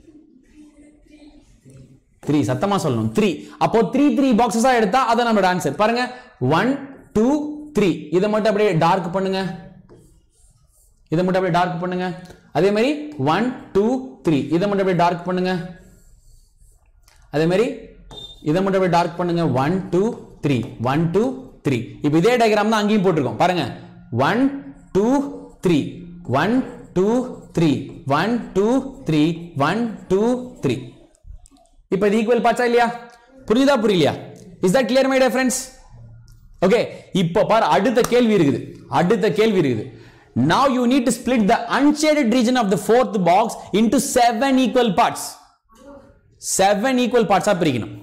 த்ரீ சத்தமா சொல்லணும் த்ரீ அப்போ த்ரீ த்ரீ பாக்ஸஸா எடுத்தா அதான் நம்மளோட ஆன்சர் பாருங்க ஒன் டூ த்ரீ இதை மட்டும் அப்படியே டார்க் பண்ணுங்க இதை மட்டும் அப்படியே டார்க் பண்ணுங்க அதே மாதிரி ஒன் டூ த்ரீ இதை மட்டும் அப்படியே டார்க் பண்ணுங்க அதே மாதிரி இதை மட்டும் அப்படியே டார்க் பண்ணுங்க one two three one two three இப்போ இதே டயக்ராம் தான் அங்கேயும் போட்டிருக்கோம் பாருங்க one two three one two three one two three one two three இப்போ இது ஈக்குவல் பார்ட்ஸா இல்லையா புரியுதா புரியலையா is that clear my dear friends okay இப்போ பாரு அடுத்த கேள்வி இருக்குது அடுத்த கேள்வி இருக்குது now you need to split the unshaded region of the fourth box into seven equal parts seven equal parts ஆ பிரிக்கணும்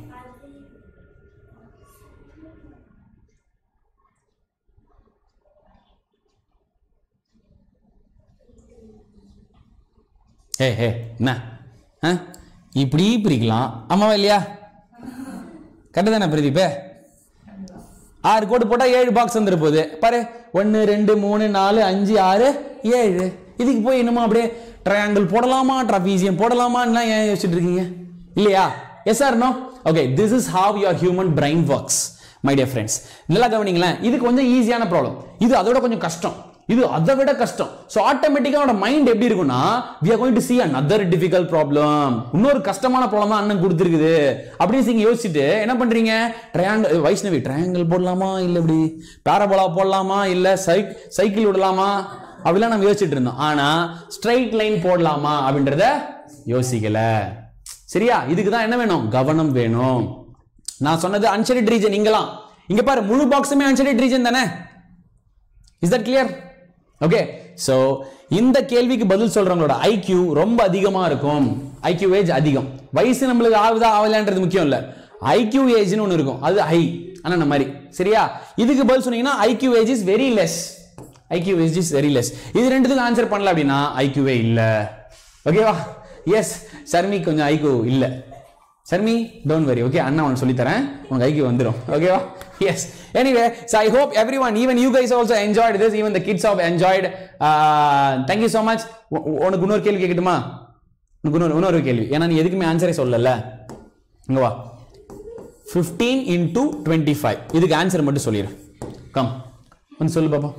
ஹே ஹே என்ன ஆ? இப்படி பிரிக்கலாம் ஆமாவா இல்லையா கரெக்டு தானே பிரதீப் ஆறு கோடு போட்டா ஏழு பாக்ஸ் வந்துரு போகுது பாரு ஒன்று ரெண்டு மூணு நாலு அஞ்சு ஆறு ஏழு இதுக்கு போய் என்னமோ அப்படியே ட்ரையாங்கிள் போடலாமா ட்ரபீசியம் போடலாமான்னா ஏன் யோசிச்சுட்டு இருக்கீங்க இல்லையா yes or no okay this is how your human brain works my dear friends நல்லா கவனிங்களேன் இது கொஞ்சம் ஈஸியான ப்ராப்ளம் இது அதோட கொஞ்சம் கஷ்டம் இது அதை விட கஷ்டம் ஸோ ஆட்டோமேட்டிக்காக அவனோட மைண்ட் எப்படி இருக்கும்னா we are going to see another difficult problem இன்னொரு கஷ்டமான ப்ராப்ளம் தான் அண்ணன் கொடுத்துருக்குது அப்படின்னு நீங்க யோசிச்சுட்டு என்ன பண்றீங்க ட்ரையாங்கிள் வைஷ்ணவி ட்ரையாங்கிள் போடலாமா இல்ல இப்படி பேரபோலா போடலாமா இல்ல சைக் சைக்கிள் விடலாமா அப்படிலாம் நம்ம யோசிச்சுட்டு இருந்தோம் ஆனா ஸ்ட்ரைட் லைன் போடலாமா அப்படின்றத யோசிக்கல சரியா இதுக்கு தான் என்ன வேணும் கவனம் வேணும் நான் சொன்னது அன்ஷெடட் ரீஜன் இங்கலாம் இங்க பாரு முழு பாக்ஸுமே அன்ஷெடட் ரீஜன் தானே is that clear okay so இந்த கேள்விக்கு பதில் சொல்றவங்களோட ஐக்யூ ரொம்ப அதிகமா இருக்கும் ஐக்யூ ஏஜ் அதிகம் வயசு நம்மளுக்கு ஆகுதா ஆகலைன்றது முக்கியம் இல்ல ஐக்யூ ஏஜ்னு ஒன்று இருக்கும் அது ஹை ஆனா அந்த மாதிரி சரியா இதுக்கு பதில் சொன்னீங்கன்னா IQ age is very less IQ age is very less இது ரெண்டுத்துக்கும் ஆன்சர் பண்ணல அப்படின்னா ஐக்யூவே இல்ல ஓகேவா எஸ் சர்மி கொஞ்சம் ஐக்யூ இல்ல சர்மி டோன்ட் வரி ஓகே அண்ணா உனக்கு சொல்லி தரேன் உனக்கு ஐக்கியம் வந்துடும் ஓகேவா yes anyway so I hope every one even you guys also enjoyed this even the kids of enjoyed thank you so much உனக்கு இன்னொரு கேள்வி கேட்கட்டுமா உனக்கு இன்னொரு இன்னொரு கேள்வி ஏன்னா நீ எதுக்குமே ஆன்சரே சொல்லல இங்க வா ஃபிஃப்டீன் இன்டூ டுவெண்ட்டி ஃபைவ் இதுக்கு ஆன்சர் மட்டும் சொல்லிடு கம் வந்து சொல்லு பாப்பா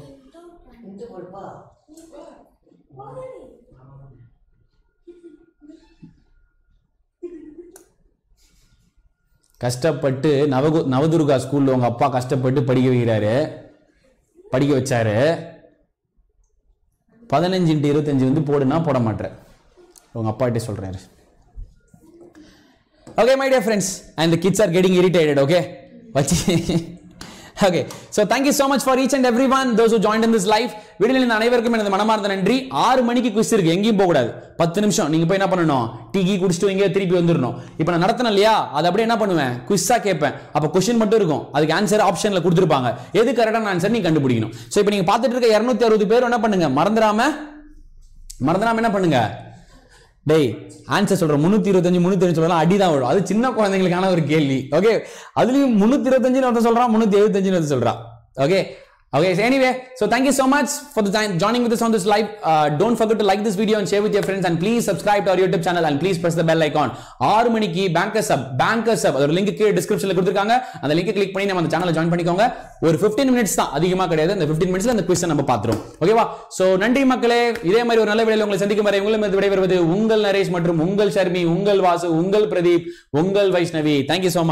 கஷ்டப்பட்டு நவகு நவதுர்கா ஸ்கூல்ல உங்க அப்பா கஷ்டப்பட்டு படிக்க வைக்கிறாரு படிக்க வச்சாரு பதினஞ்சு இன்ட்டு இருபத்தஞ்சு வந்து போடுனா போட மாட்டேற உங்க அப்பாகிட்டே சொல்றேன் okay my dear friends and the kids are getting irritated okay வச்சு okay so thank you so much for each and every one those join in this life வீடியோவில் இந்த அனைவருக்கும் எனது மனமார்ந்த நன்றி ஆறு மணிக்கு குவிஸ் இருக்கு எங்கேயும் போகக்கூடாது பத்து நிமிஷம் நீங்க போய் என்ன பண்ணணும் டீ கீ குடிச்சிட்டு எங்கேயோ திருப்பி வந்துடணும் இப்போ நான் நடத்தினேன் இல்லையா அதை அப்படியே என்ன பண்ணுவேன் குவிஸா கேட்பேன் அப்போ கொஸ்டின் மட்டும் இருக்கும் அதுக்கு ஆன்சர் ஆப்ஷன்ல கொடுத்துருப்பாங்க எது கரெக்டான ஆன்சர் நீ கண்டுபிடிக்கணும் ஸோ இப்போ நீங்க பார்த்துட்டு இருக்க இரநூத்தி அறுபது பேர் என்ன பண்ணுங்க மறந்துடாம மறந்துடாம என்ன பண்ணுங்க டேய் ஆன்சர் சொல்றேன் முந்நூத்தி இருபத்தஞ்சு முந்நூத்தி சொல்லலாம் அடி தான் விடும் அது சின்ன குழந்தைங்களுக்கான ஒரு கேள்வி ஓகே அதுலயும் முந்நூத்தி இருபத்தஞ்சு ஒருத்தன் சொல்றான் முந்நூத்தி எழுபத்தஞ்சு ஒருத்தன் சொல்றான் okay Okay, so anyway, so thank you so much for the time joining with us on this live. Uh, don't forget to like this video and share with your friends and please subscribe to our YouTube channel and please press the bell icon. ஆறு மணிக்கு பேங்கர் சப் பேங்கர் சப் அதோட லிங்க் கீழே டிஸ்கிரிப்ஷன்ல கொடுத்துருக்காங்க அந்த லிங்க் கிளிக் பண்ணி நம்ம அந்த சேனலை ஜாயின் பண்ணிக்கோங்க ஒரு 15 மினிட்ஸ் தான் அதிகமா கிடையாது அந்த 15 மினிட்ஸ்ல அந்த குவிஸ் நம்ம பாத்துரும் ஓகேவா சோ நன்றி மக்களே இதே மாதிரி ஒரு நல்ல வீடியோல உங்களை சந்திக்கும் வரை உங்களை விடைபெறுவது உங்கள் நரேஷ் மற்றும் உங்கள் ஷர்மி உங்கள் வாசு உங்கள் பிரதீப் உங்கள் வைஷ்ணவி தேங்க்யூ so much